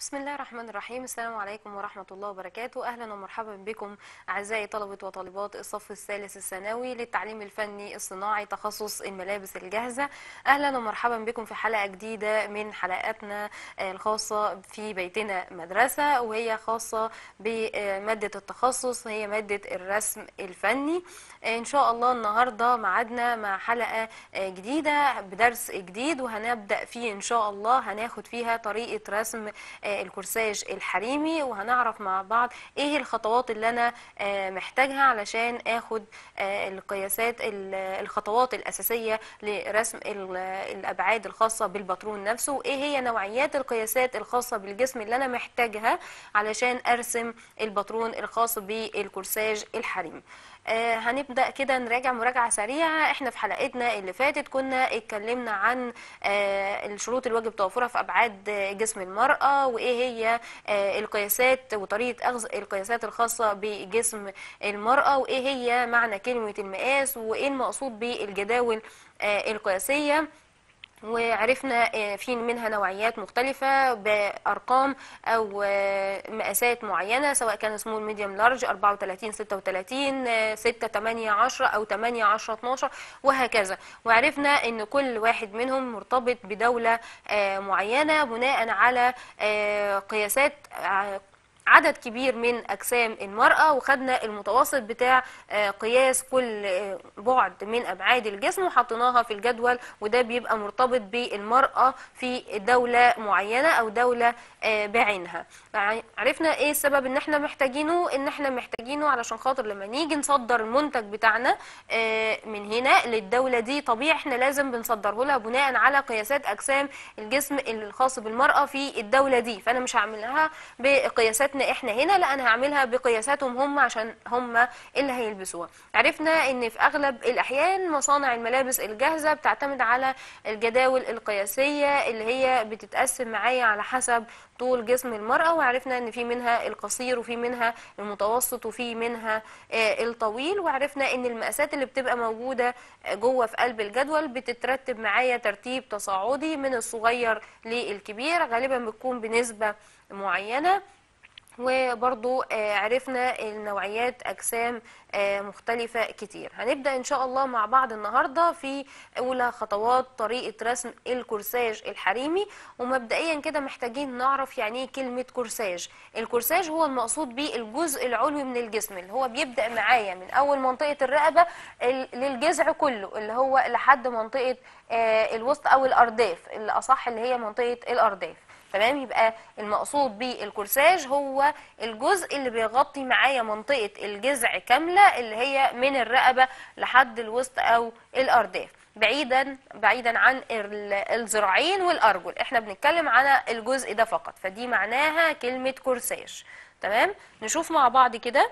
بسم الله الرحمن الرحيم السلام عليكم ورحمة الله وبركاته أهلا ومرحبا بكم أعزائي طلبة وطالبات الصف الثالث الثانوي للتعليم الفني الصناعي تخصص الملابس الجاهزة أهلا ومرحبا بكم في حلقة جديدة من حلقاتنا الخاصة في بيتنا مدرسة وهي خاصة بمادة التخصص هي مادة الرسم الفني إن شاء الله النهاردة معادنا مع حلقة جديدة بدرس جديد وهنبدأ فيه إن شاء الله هناخد فيها طريقة رسم الكورساج الحريمي وهنعرف مع بعض ايه الخطوات اللي انا محتاجها علشان اخد القياسات الخطوات الاساسيه لرسم الابعاد الخاصه بالباترون نفسه وايه هي نوعيات القياسات الخاصه بالجسم اللي انا محتاجها علشان ارسم الباترون الخاص بالكورساج الحريمي آه هنبدا كده نراجع مراجعه سريعه احنا في حلقتنا اللي فاتت كنا اتكلمنا عن آه الشروط الواجب توفرها في ابعاد جسم المراه وايه هي آه القياسات وطريقه اخذ القياسات الخاصه بجسم المراه وايه هي معنى كلمه المقاس وايه المقصود بالجداول القياسيه وعرفنا في منها نوعيات مختلفة بأرقام أو مقاسات معينة سواء كان سمول ميديوم لارج 34 36 6 8 10 أو 8 10 12 وهكذا وعرفنا أن كل واحد منهم مرتبط بدولة معينة بناء على قياسات عدد كبير من أجسام المرأة وخدنا المتوسط بتاع قياس كل بعد من أبعاد الجسم وحطيناها في الجدول وده بيبقى مرتبط بالمرأة في دولة معينة أو دولة بعينها عرفنا ايه السبب ان احنا محتاجينه ان احنا محتاجينه علشان خاطر لما نيجي نصدر المنتج بتاعنا من هنا للدولة دي طبيعي احنا لازم بنصدره لها بناء على قياسات أجسام الجسم الخاص بالمرأة في الدولة دي فأنا مش هعملها بقياسات قياساتنا احنا هنا لا انا هعملها بقياساتهم هم عشان هم اللي هيلبسوها عرفنا ان في اغلب الاحيان مصانع الملابس الجاهزه بتعتمد على الجداول القياسيه اللي هي بتتقسم معايا على حسب طول جسم المرأة وعرفنا ان في منها القصير وفي منها المتوسط وفي منها الطويل وعرفنا ان المقاسات اللي بتبقى موجودة جوه في قلب الجدول بتترتب معايا ترتيب تصاعدي من الصغير للكبير غالبا بتكون بنسبة معينة وبرضو عرفنا النوعيات أجسام مختلفة كتير هنبدأ إن شاء الله مع بعض النهاردة في أولى خطوات طريقة رسم الكورساج الحريمي ومبدئيا كده محتاجين نعرف يعني ايه كلمة كورساج الكورساج هو المقصود به الجزء العلوي من الجسم اللي هو بيبدأ معايا من أول منطقة الرقبة للجذع كله اللي هو لحد منطقة الوسط أو الأرداف اللي أصح اللي هي منطقة الأرداف تمام يبقى المقصود بالكورساج هو الجزء اللي بيغطي معايا منطقة الجذع كاملة اللي هي من الرقبة لحد الوسط أو الأرداف بعيدا بعيدا عن الذراعين والأرجل احنا بنتكلم على الجزء ده فقط فدي معناها كلمة كورساج تمام نشوف مع بعض كده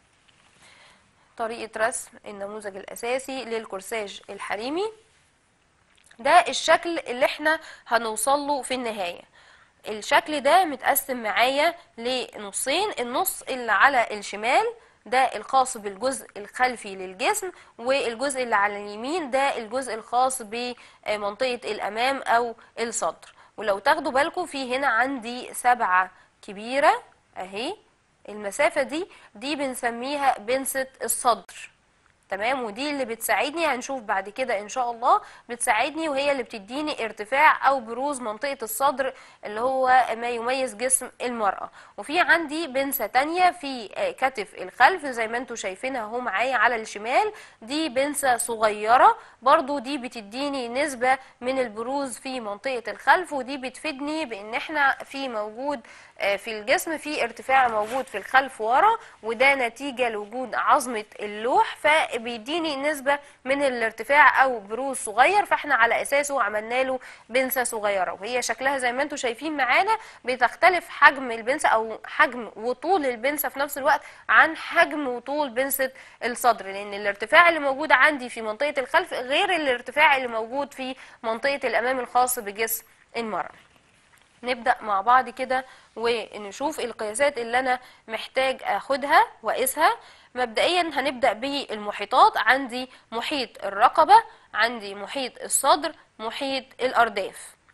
طريقة رسم النموذج الأساسي للكورساج الحريمي ده الشكل اللي احنا هنوصل له في النهايه الشكل ده متقسم معايا لنصين النص اللي على الشمال ده الخاص بالجزء الخلفي للجسم والجزء اللي على اليمين ده الجزء الخاص بمنطقة الأمام أو الصدر ولو تاخدوا بالكم في هنا عندي سبعة كبيرة أهي المسافة دي دي بنسميها بنسة الصدر تمام ودي اللي بتساعدني هنشوف بعد كده ان شاء الله بتساعدني وهي اللي بتديني ارتفاع او بروز منطقة الصدر اللي هو ما يميز جسم المرأة وفي عندي بنسة تانية في كتف الخلف زي ما انتم شايفينها اهو معايا على الشمال دي بنسة صغيرة برضو دي بتديني نسبة من البروز في منطقة الخلف ودي بتفيدني بان احنا في موجود في الجسم في ارتفاع موجود في الخلف ورا وده نتيجة لوجود عظمة اللوح فبيديني نسبة من الارتفاع او بروز صغير فاحنا على اساسه عملنا له بنسة صغيرة وهي شكلها زي ما انتم شايفين معانا بتختلف حجم البنسة او حجم وطول البنسة في نفس الوقت عن حجم وطول بنسة الصدر لان الارتفاع اللي موجود عندي في منطقة الخلف غير الارتفاع اللي موجود في منطقة الامام الخاص بجسم المرأة نبدأ مع بعض كده ونشوف القياسات اللي أنا محتاج أخدها وأقيسها مبدئيا هنبدأ بالمحيطات عندي محيط الرقبة عندي محيط الصدر محيط الأرداف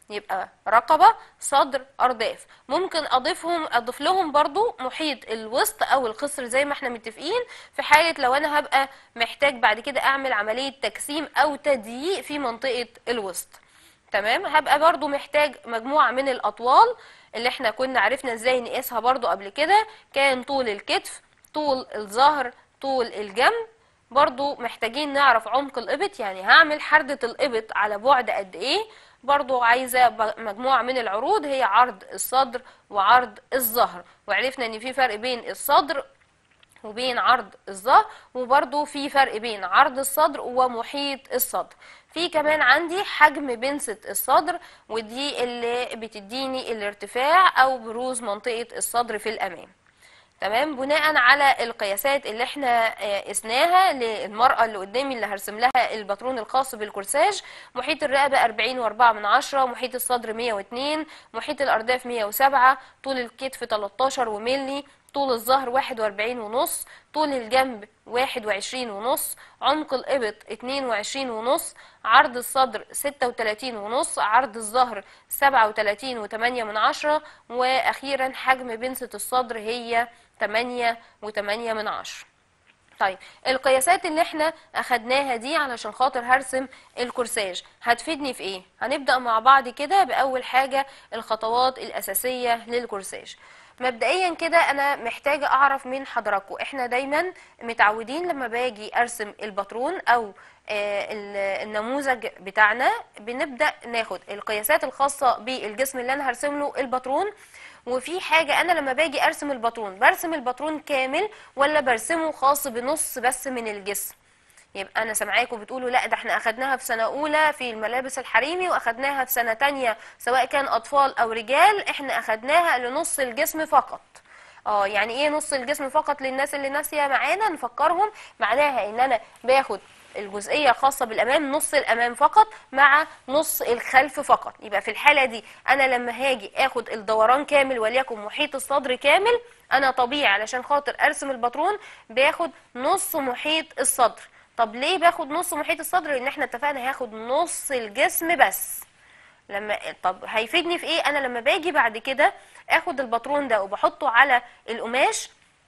يبقى رقبة صدر أرداف ممكن أضيفهم أضيف لهم برضو محيط الوسط أو الخصر زي ما احنا متفقين في حالة لو أنا هبقى محتاج بعد كده أعمل عملية تجسيم أو تضييق في منطقة الوسط تمام هبقى برضو محتاج مجموعة من الأطوال اللي احنا كنا عرفنا ازاي نقيسها برضو قبل كده كان طول الكتف طول الظهر طول الجنب برضو محتاجين نعرف عمق الإبط يعني هعمل حردة الإبط على بعد قد إيه برضو عايزة ب- مجموعة من العروض هي عرض الصدر وعرض الظهر وعرفنا ان في فرق بين الصدر وبين عرض الظهر وبرضو في فرق بين عرض الصدر ومحيط الصدر في كمان عندي حجم بنسة الصدر ودي اللي بتديني الارتفاع او بروز منطقة الصدر في الامام تمام بناء على القياسات اللي احنا آه، قسناها للمرأة اللي قدامي اللي هرسم لها الباترون الخاص بالكورساج محيط الرقبة 40 و4 من عشرة محيط الصدر 102 محيط الأرداف 107 طول الكتف 13 وملي طول الظهر 41 ونص طول الجنب 21 ونص عمق الإبط 22 ونص عرض الصدر 36 ونص عرض الظهر 37 و8 من عشرة وأخيرا حجم بنسة الصدر هي 8 و8 من عشرة طيب القياسات اللي احنا اخدناها دي علشان خاطر هرسم الكورساج هتفيدني في ايه هنبدأ مع بعض كده بأول حاجة الخطوات الأساسية للكورساج مبدئيا كده انا محتاجة اعرف من حضراتكم احنا دايما متعودين لما باجي ارسم الباترون او آه، ال- النموذج بتاعنا بنبدأ ناخد القياسات الخاصة بالجسم اللي انا هرسم له الباترون وفي حاجة أنا لما باجي أرسم الباترون برسم الباترون كامل ولا برسمه خاص بنص بس من الجسم يبقى أنا سامعاكم بتقولوا لا ده احنا أخدناها في سنة أولى في الملابس الحريمي وأخدناها في سنة تانية سواء كان أطفال أو رجال احنا أخدناها لنص الجسم فقط اه يعني ايه نص الجسم فقط للناس اللي ناسيه معانا نفكرهم معناها ان انا باخد الجزئيه خاصه بالامام نص الامام فقط مع نص الخلف فقط يبقى في الحاله دي انا لما هاجي اخد الدوران كامل وليكن محيط الصدر كامل انا طبيعي علشان خاطر ارسم الباترون باخد نص محيط الصدر طب ليه باخد نص محيط الصدر لان احنا اتفقنا هاخد نص الجسم بس لما طب هيفيدني في ايه انا لما باجي بعد كده اخد الباترون ده وبحطه على القماش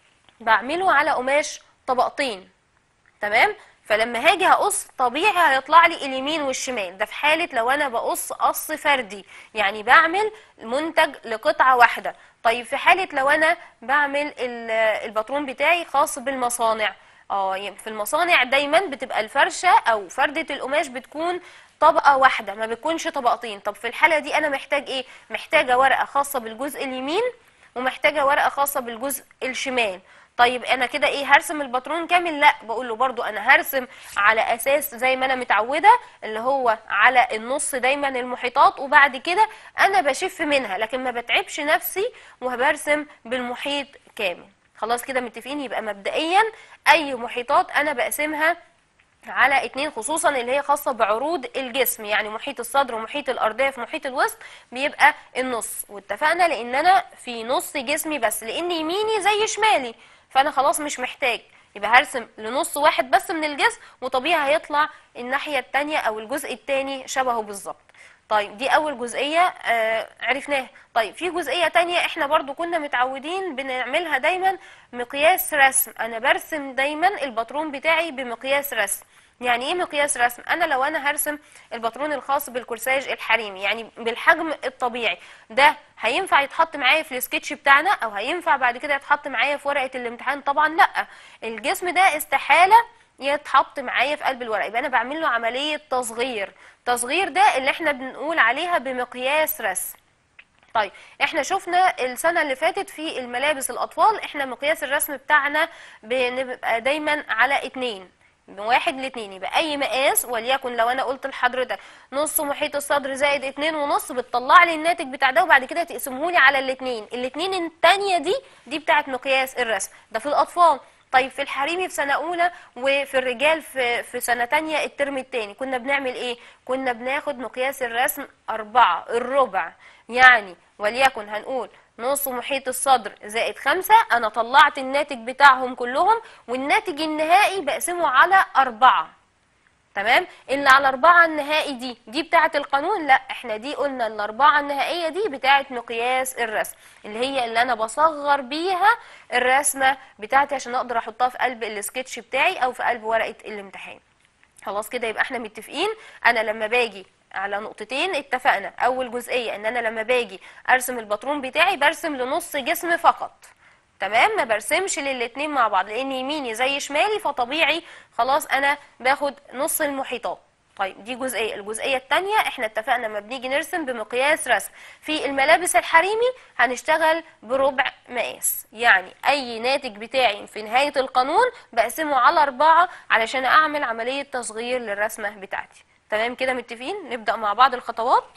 بعمله على قماش طبقتين تمام فلما هاجي هقص طبيعي هيطلع لي اليمين والشمال ده في حالة لو انا بقص قص فردي يعني بعمل منتج لقطعة واحدة طيب في حالة لو انا بعمل ال- الباترون بتاعي خاص بالمصانع اه يعني في المصانع دايما بتبقى الفرشة او فردة القماش بتكون طبقة واحدة ما بتكونش طبقتين طب في الحالة دي انا محتاج ايه محتاجة ورقة خاصة بالجزء اليمين ومحتاجة ورقة خاصة بالجزء الشمال طيب انا كده ايه هرسم الباترون كامل لا بقول له برضو انا هرسم على اساس زي ما انا متعوده اللي هو على النص دايما المحيطات وبعد كده انا بشف منها لكن ما بتعبش نفسي وبرسم بالمحيط كامل خلاص كده متفقين يبقى مبدئيا اي محيطات انا بقسمها على اتنين خصوصا اللي هي خاصة بعروض الجسم يعني محيط الصدر ومحيط الأرداف محيط الوسط بيبقى النص واتفقنا لأن أنا في نص جسمي بس لأن يميني زي شمالي فأنا خلاص مش محتاج يبقى هرسم لنص واحد بس من الجسم وطبيعي هيطلع الناحية التانية أو الجزء التاني شبهه بالظبط طيب دي أول جزئية آه عرفناها طيب في جزئية تانية احنا برضو كنا متعودين بنعملها دايما مقياس رسم أنا برسم دايما الباترون بتاعي بمقياس رسم يعني ايه مقياس رسم انا لو انا هرسم الباترون الخاص بالكورساج الحريمي يعني بالحجم الطبيعي ده هينفع يتحط معايا في السكتش بتاعنا او هينفع بعد كده يتحط معايا في ورقه الامتحان طبعا لا الجسم ده استحاله يتحط معايا في قلب الورقه يبقى انا بعمل له عمليه تصغير تصغير ده اللي احنا بنقول عليها بمقياس رسم طيب احنا شفنا السنه اللي فاتت في الملابس الاطفال احنا مقياس الرسم بتاعنا بنبقى دايما على اتنين من واحد لاتنين يبقى اي مقاس وليكن لو انا قلت لحضرتك نص محيط الصدر زائد اتنين ونص بتطلع لي الناتج بتاع ده وبعد كده تقسمه لي على الاتنين الاتنين التانية دي دي بتاعت مقياس الرسم ده في الاطفال طيب في الحريمي في سنة أولى وفي الرجال في, في سنة تانية الترم التاني كنا بنعمل إيه؟ كنا بناخد مقياس الرسم أربعة الربع يعني وليكن هنقول نص محيط الصدر زائد خمسة أنا طلعت الناتج بتاعهم كلهم والناتج النهائي بقسمه على أربعة تمام اللي على أربعة النهائي دي دي بتاعة القانون لا احنا دي قلنا الأربعة النهائية دي بتاعة مقياس الرسم اللي هي اللي أنا بصغر بيها الرسمة بتاعتي عشان أقدر أحطها في قلب السكتش بتاعي أو في قلب ورقة الامتحان خلاص كده يبقى احنا متفقين أنا لما باجي على نقطتين اتفقنا أول جزئية إن أنا لما باجي أرسم الباترون بتاعي برسم لنص جسم فقط تمام ما برسمش للاتنين مع بعض لان يميني زي شمالي فطبيعي خلاص انا باخد نص المحيطات طيب دي جزئيه الجزئيه الثانيه احنا اتفقنا لما بنيجي نرسم بمقياس رسم في الملابس الحريمي هنشتغل بربع مقاس يعني اي ناتج بتاعي في نهايه القانون بقسمه على اربعه علشان اعمل عمليه تصغير للرسمه بتاعتي تمام كده متفقين نبدا مع بعض الخطوات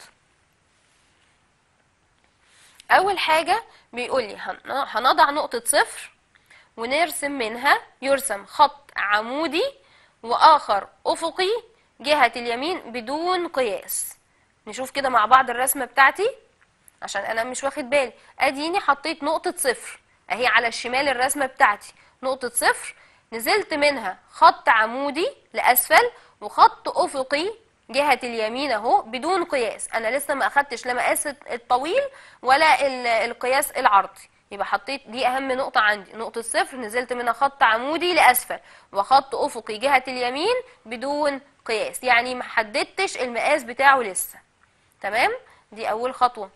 اول حاجه بيقول لي هن- هنضع نقطه صفر ونرسم منها يرسم خط عمودي واخر افقي جهه اليمين بدون قياس نشوف كده مع بعض الرسمه بتاعتي عشان انا مش واخد بالي اديني حطيت نقطه صفر اهي على الشمال الرسمه بتاعتي نقطه صفر نزلت منها خط عمودي لاسفل وخط افقي جهة اليمين اهو بدون قياس انا لسه ما اخدتش لا مقاس الطويل ولا ال- القياس العرضي يبقى حطيت دي اهم نقطة عندي نقطة صفر نزلت منها خط عمودي لاسفل وخط افقي جهة اليمين بدون قياس يعني ما حددتش المقاس بتاعه لسه تمام دي اول خطوة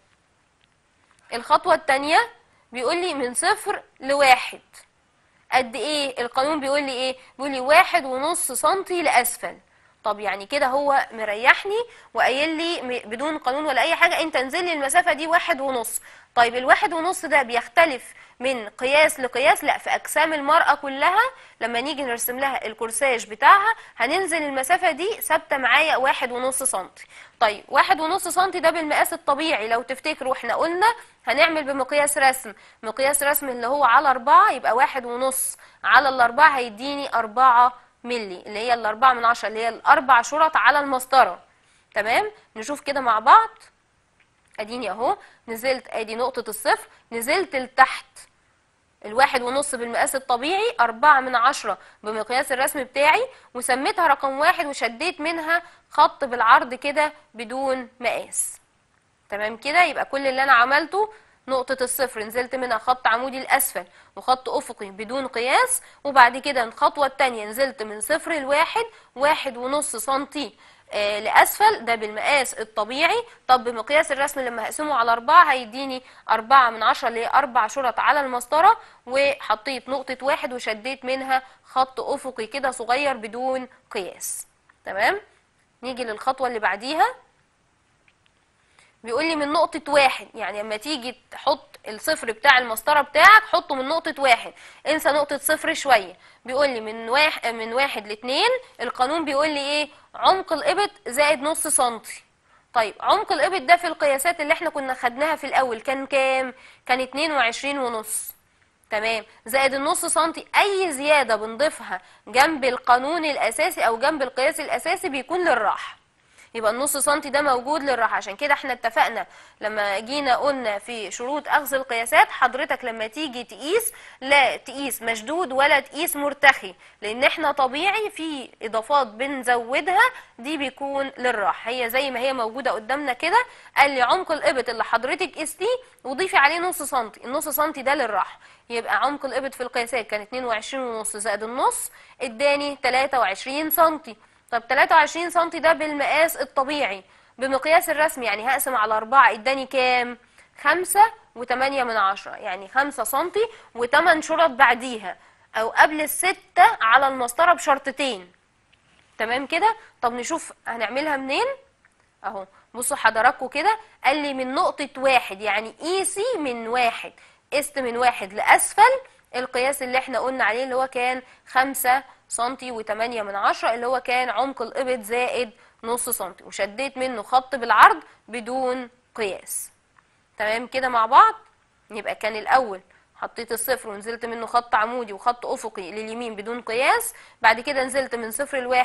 الخطوة التانية بيقول لي من صفر لواحد قد ايه القانون بيقول لي ايه بيقول لي واحد ونص سنتي لاسفل طب يعني كده هو مريحني وقايل لي م- بدون قانون ولا اي حاجه انت انزل لي المسافه دي واحد ونص طيب الواحد ونص ده بيختلف من قياس لقياس لا في اجسام المراه كلها لما نيجي نرسم لها الكورساج بتاعها هننزل المسافه دي ثابته معايا واحد ونص سنتي طيب واحد ونص سنتي ده بالمقاس الطبيعي لو تفتكروا احنا قلنا هنعمل بمقياس رسم مقياس رسم اللي هو على أربعة يبقى واحد ونص على الأربعة هيديني أربعة ملي اللي هي الأربعة من عشرة اللي هي الأربع شرط على المسطرة تمام نشوف كده مع بعض اديني اهو نزلت ادي نقطة الصفر نزلت لتحت الواحد ونص بالمقاس الطبيعي أربعة من عشرة بمقياس الرسم بتاعي وسميتها رقم واحد وشديت منها خط بالعرض كده بدون مقاس تمام كده يبقى كل اللي انا عملته نقطة الصفر نزلت منها خط عمودي الأسفل وخط أفقي بدون قياس وبعد كده الخطوة التانية نزلت من صفر لواحد واحد ونص سنتي آه، لأسفل ده بالمقاس الطبيعي طب بمقياس الرسم لما هقسمه على أربعة هيديني أربعة من عشرة اللي هي أربع شرط على المسطرة وحطيت نقطة واحد وشديت منها خط أفقي كده صغير بدون قياس تمام نيجي للخطوة اللي بعديها بيقول لي من نقطة واحد يعني لما تيجي تحط الصفر بتاع المسطرة بتاعك حطه من نقطة واحد انسى نقطة صفر شوية بيقول لي من واحد من واحد لاتنين القانون بيقول لي ايه عمق الإبط زائد نص سنتي طيب عمق الإبط ده في القياسات اللي احنا كنا خدناها في الأول كان كام؟ كان اتنين وعشرين ونص تمام زائد النص سنتي اي زياده بنضيفها جنب القانون الاساسي او جنب القياس الاساسي بيكون للراحه يبقى النص سنتي ده موجود للراحه عشان كده احنا اتفقنا لما جينا قلنا في شروط اخذ القياسات حضرتك لما تيجي تقيس لا تقيس مشدود ولا تقيس مرتخي لان احنا طبيعي في اضافات بنزودها دي بيكون للراحه هي زي ما هي موجوده قدامنا كده قال لي عمق الابط اللي حضرتك قستيه وضيفي عليه نص سنتي النص سنتي ده للراحه يبقى عمق الابط في القياسات كان 22 ونص زائد النص اداني 23 سنتي طب 23 سنتي ده بالمقاس الطبيعي بمقياس الرسم يعني هقسم على أربعة اداني كام؟ خمسة وتمانية من عشرة يعني خمسة سنتي وتمن شرط بعديها أو قبل الستة على المسطرة بشرطتين تمام كده؟ طب نشوف هنعملها منين؟ اهو بصوا حضراتكم كده قال لي من نقطة واحد يعني قيسي من واحد قست من واحد لأسفل القياس اللي احنا قلنا عليه اللي هو كان خمسة سنتي وتمانية من عشرة اللي هو كان عمق الإبط زائد نص سنتي وشديت منه خط بالعرض بدون قياس تمام كده مع بعض يبقى كان الأول حطيت الصفر ونزلت منه خط عمودي وخط أفقي لليمين بدون قياس بعد كده نزلت من صفر لواحد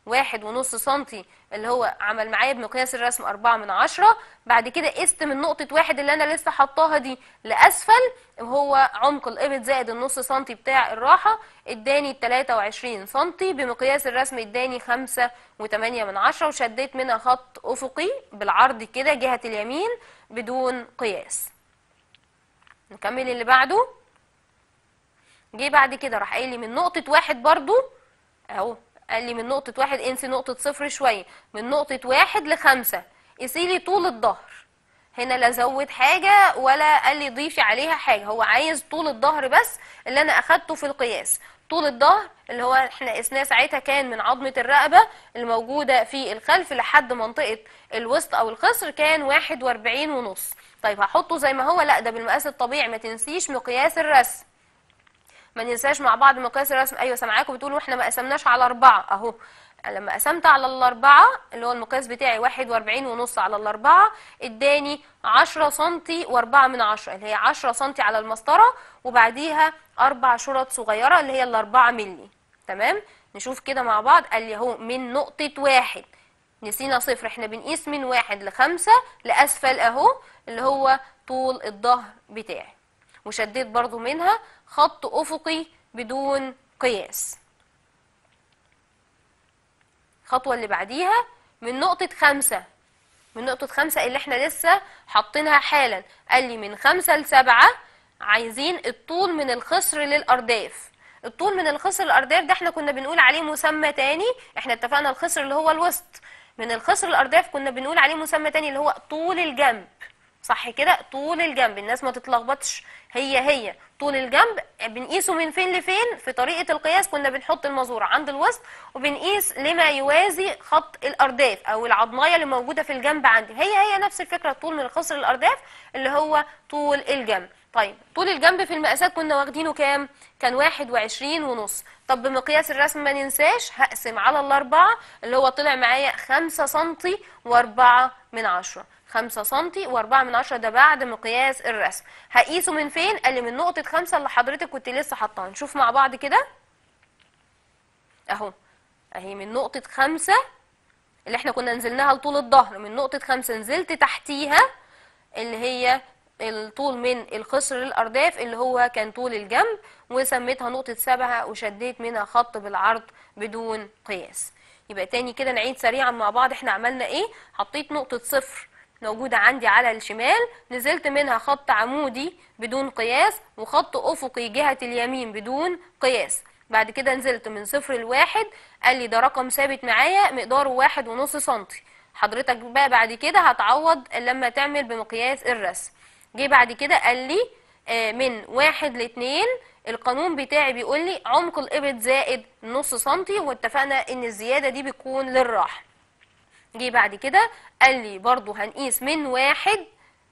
واحد ونص سنتي اللي هو عمل معايا بمقياس الرسم أربعة من عشرة بعد كده قست من نقطة واحد اللي أنا لسه حطاها دي لأسفل وهو عمق الإبط زائد النص سنتي بتاع الراحة اداني 23 سنتي بمقياس الرسم اداني خمسة وتمانية من عشرة وشديت منها خط أفقي بالعرض كده جهة اليمين بدون قياس نكمل اللي بعده جه بعد كده راح قايل لي من نقطة واحد برضو اهو قال لي من نقطة واحد انسي نقطة صفر شوية من نقطة واحد لخمسة قيسي لي طول الظهر هنا لا زود حاجة ولا قال لي ضيفي عليها حاجة هو عايز طول الظهر بس اللي انا اخدته في القياس طول الظهر اللي هو احنا قسناه ساعتها كان من عظمة الرقبة الموجودة في الخلف لحد منطقة الوسط او الخصر كان واحد واربعين ونص طيب هحطه زي ما هو لا ده بالمقاس الطبيعي ما تنسيش مقياس الرسم ما ننساش مع بعض مقياس الرسم ايوه سامعاكم بتقولوا احنا ما قسمناش على اربعه اهو لما قسمت على الاربعه اللي هو المقياس بتاعي واحد واربعين ونص على الاربعه اداني عشرة سنتي واربعة من عشرة اللي هي عشرة سنتي على المسطره وبعديها اربع شرط صغيره اللي هي الاربعة ملي تمام نشوف كده مع بعض قال لي اهو من نقطه واحد نسينا صفر احنا بنقيس من واحد لخمسة لأسفل اهو اللي هو طول الظهر بتاعي وشديت برضو منها خط أفقي بدون قياس الخطوة اللي بعديها من نقطة خمسة من نقطة خمسة اللي احنا لسه حاطينها حالا قال لي من خمسة لسبعة عايزين الطول من الخصر للأرداف الطول من الخصر للأرداف ده احنا كنا بنقول عليه مسمى تاني احنا اتفقنا الخصر اللي هو الوسط من الخصر للأرداف كنا بنقول عليه مسمى تاني اللي هو طول الجنب صح كده طول الجنب الناس ما تتلخبطش هي هي طول الجنب بنقيسه من فين لفين في طريقة القياس كنا بنحط المزورة عند الوسط وبنقيس لما يوازي خط الأرداف أو العظماية اللي موجودة في الجنب عندي هي هي نفس الفكرة الطول من الخصر للأرداف اللي هو طول الجنب طيب طول الجنب في المقاسات كنا واخدينه كام؟ كان واحد وعشرين ونص طب بمقياس الرسم ما ننساش هقسم على الأربعة اللي هو طلع معايا خمسة سنتي وأربعة من عشرة خمسة سنتي وأربعة من عشرة ده بعد مقياس الرسم هقيسه من فين؟ قال لي من نقطة خمسة اللي حضرتك كنت لسه حاطاها نشوف مع بعض كده أهو أهي من نقطة خمسة اللي احنا كنا نزلناها لطول الظهر من نقطة خمسة نزلت تحتيها اللي هي الطول من الخصر للأرداف اللي هو كان طول الجنب وسميتها نقطة سبعة وشديت منها خط بالعرض بدون قياس يبقى تاني كده نعيد سريعا مع بعض احنا عملنا ايه حطيت نقطة صفر موجودة عندي على الشمال نزلت منها خط عمودي بدون قياس وخط أفقي جهة اليمين بدون قياس بعد كده نزلت من صفر لواحد قال لي ده رقم ثابت معايا مقداره واحد ونص سنتي حضرتك بقى بعد كده هتعوض لما تعمل بمقياس الرسم جه بعد كده قال لي آه، من واحد لاتنين القانون بتاعي بيقول لي عمق الإبط زائد نص سنتي واتفقنا ان الزيادة دي بتكون للراحة جه بعد كده قال لي برضو هنقيس من واحد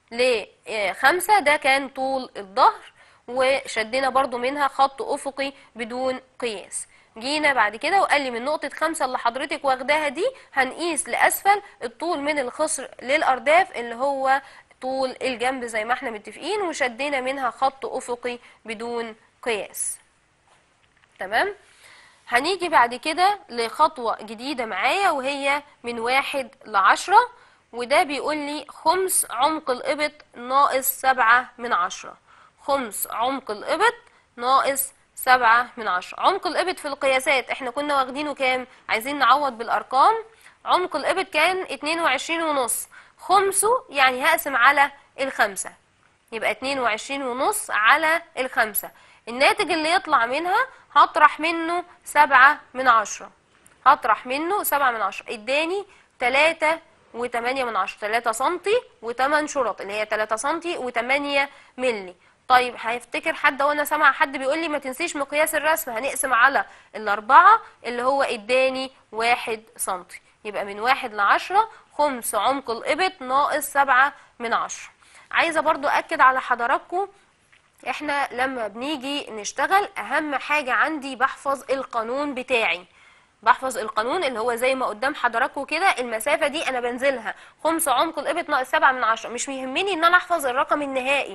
لخمسة ده كان طول الظهر وشدنا برضو منها خط أفقي بدون قياس جينا بعد كده وقال لي من نقطة خمسة اللي حضرتك واخداها دي هنقيس لأسفل الطول من الخصر للأرداف اللي هو طول الجنب زي ما احنا متفقين وشدينا منها خط أفقي بدون قياس تمام هنيجي بعد كده لخطوة جديدة معايا وهي من واحد لعشرة وده بيقول لي خمس عمق الإبط ناقص سبعة من عشرة خمس عمق الإبط ناقص سبعة من عشرة عمق الإبط في القياسات احنا كنا واخدينه كام عايزين نعوض بالأرقام عمق الإبط كان اتنين وعشرين ونص خمسه يعني هقسم على الخمسة يبقى اتنين وعشرين ونص على الخمسة الناتج اللي يطلع منها هطرح منه سبعة من عشرة هطرح منه سبعة من عشرة اداني تلاتة وتمانية من عشرة تلاتة سنتي وتمن شرط اللي هي تلاتة سنتي وتمانية ملي طيب هيفتكر حد وانا سامع حد بيقول لي ما تنسيش مقياس الرسم هنقسم على الأربعة اللي هو اداني واحد سنتي يبقى من واحد لعشرة خمس عمق الإبط ناقص سبعة من عشرة عايزة برضو أكد على حضراتكم احنا لما بنيجي نشتغل اهم حاجة عندي بحفظ القانون بتاعي بحفظ القانون اللي هو زي ما قدام حضراتكم كده المسافة دي انا بنزلها خمس عمق الابط ناقص سبعة من عشرة مش ميهمني ان انا احفظ الرقم النهائي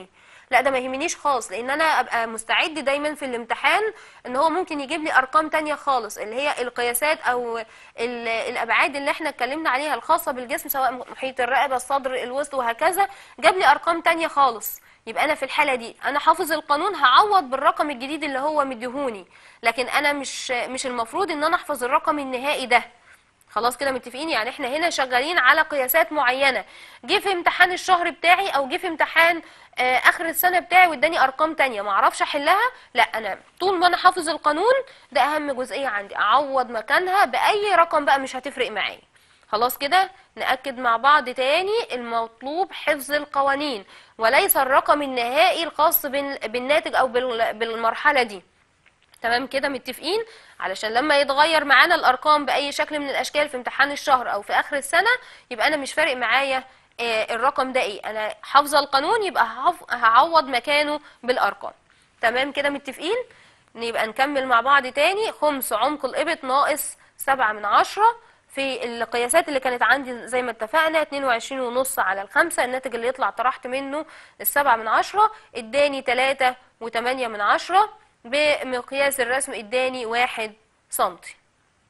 لا ده ما يهمنيش خالص لان انا ابقى مستعد دايما في الامتحان ان هو ممكن يجيب لي ارقام تانية خالص اللي هي القياسات او ال- الابعاد اللي احنا اتكلمنا عليها الخاصه بالجسم سواء محيط الرقبه الصدر الوسط وهكذا جاب لي ارقام تانية خالص يبقى انا في الحاله دي انا حافظ القانون هعوض بالرقم الجديد اللي هو مديهوني لكن انا مش مش المفروض ان انا احفظ الرقم النهائي ده خلاص كده متفقين يعني احنا هنا شغالين على قياسات معينه جه في امتحان الشهر بتاعي او جه في امتحان آه، اخر السنه بتاعي واداني ارقام تانية ما اعرفش احلها لا انا طول ما انا حافظ القانون ده اهم جزئيه عندي اعوض مكانها باي رقم بقى مش هتفرق معايا خلاص كده نأكد مع بعض تاني المطلوب حفظ القوانين وليس الرقم النهائي الخاص بال- بالناتج او بال- بالمرحله دي تمام كده متفقين علشان لما يتغير معانا الارقام باي شكل من الاشكال في امتحان الشهر او في اخر السنه يبقى انا مش فارق معايا آه، الرقم ده ايه انا حافظه القانون يبقى هحف- هعوض مكانه بالارقام تمام كده متفقين يبقى نكمل مع بعض تاني خمس عمق الابط ناقص سبعة من عشرة في القياسات اللي كانت عندي زي ما اتفقنا 22 ونص على الخمسة الناتج اللي يطلع طرحت منه السبعة من عشرة اداني تلاتة وتمانية من عشرة بمقياس الرسم اداني واحد سنتي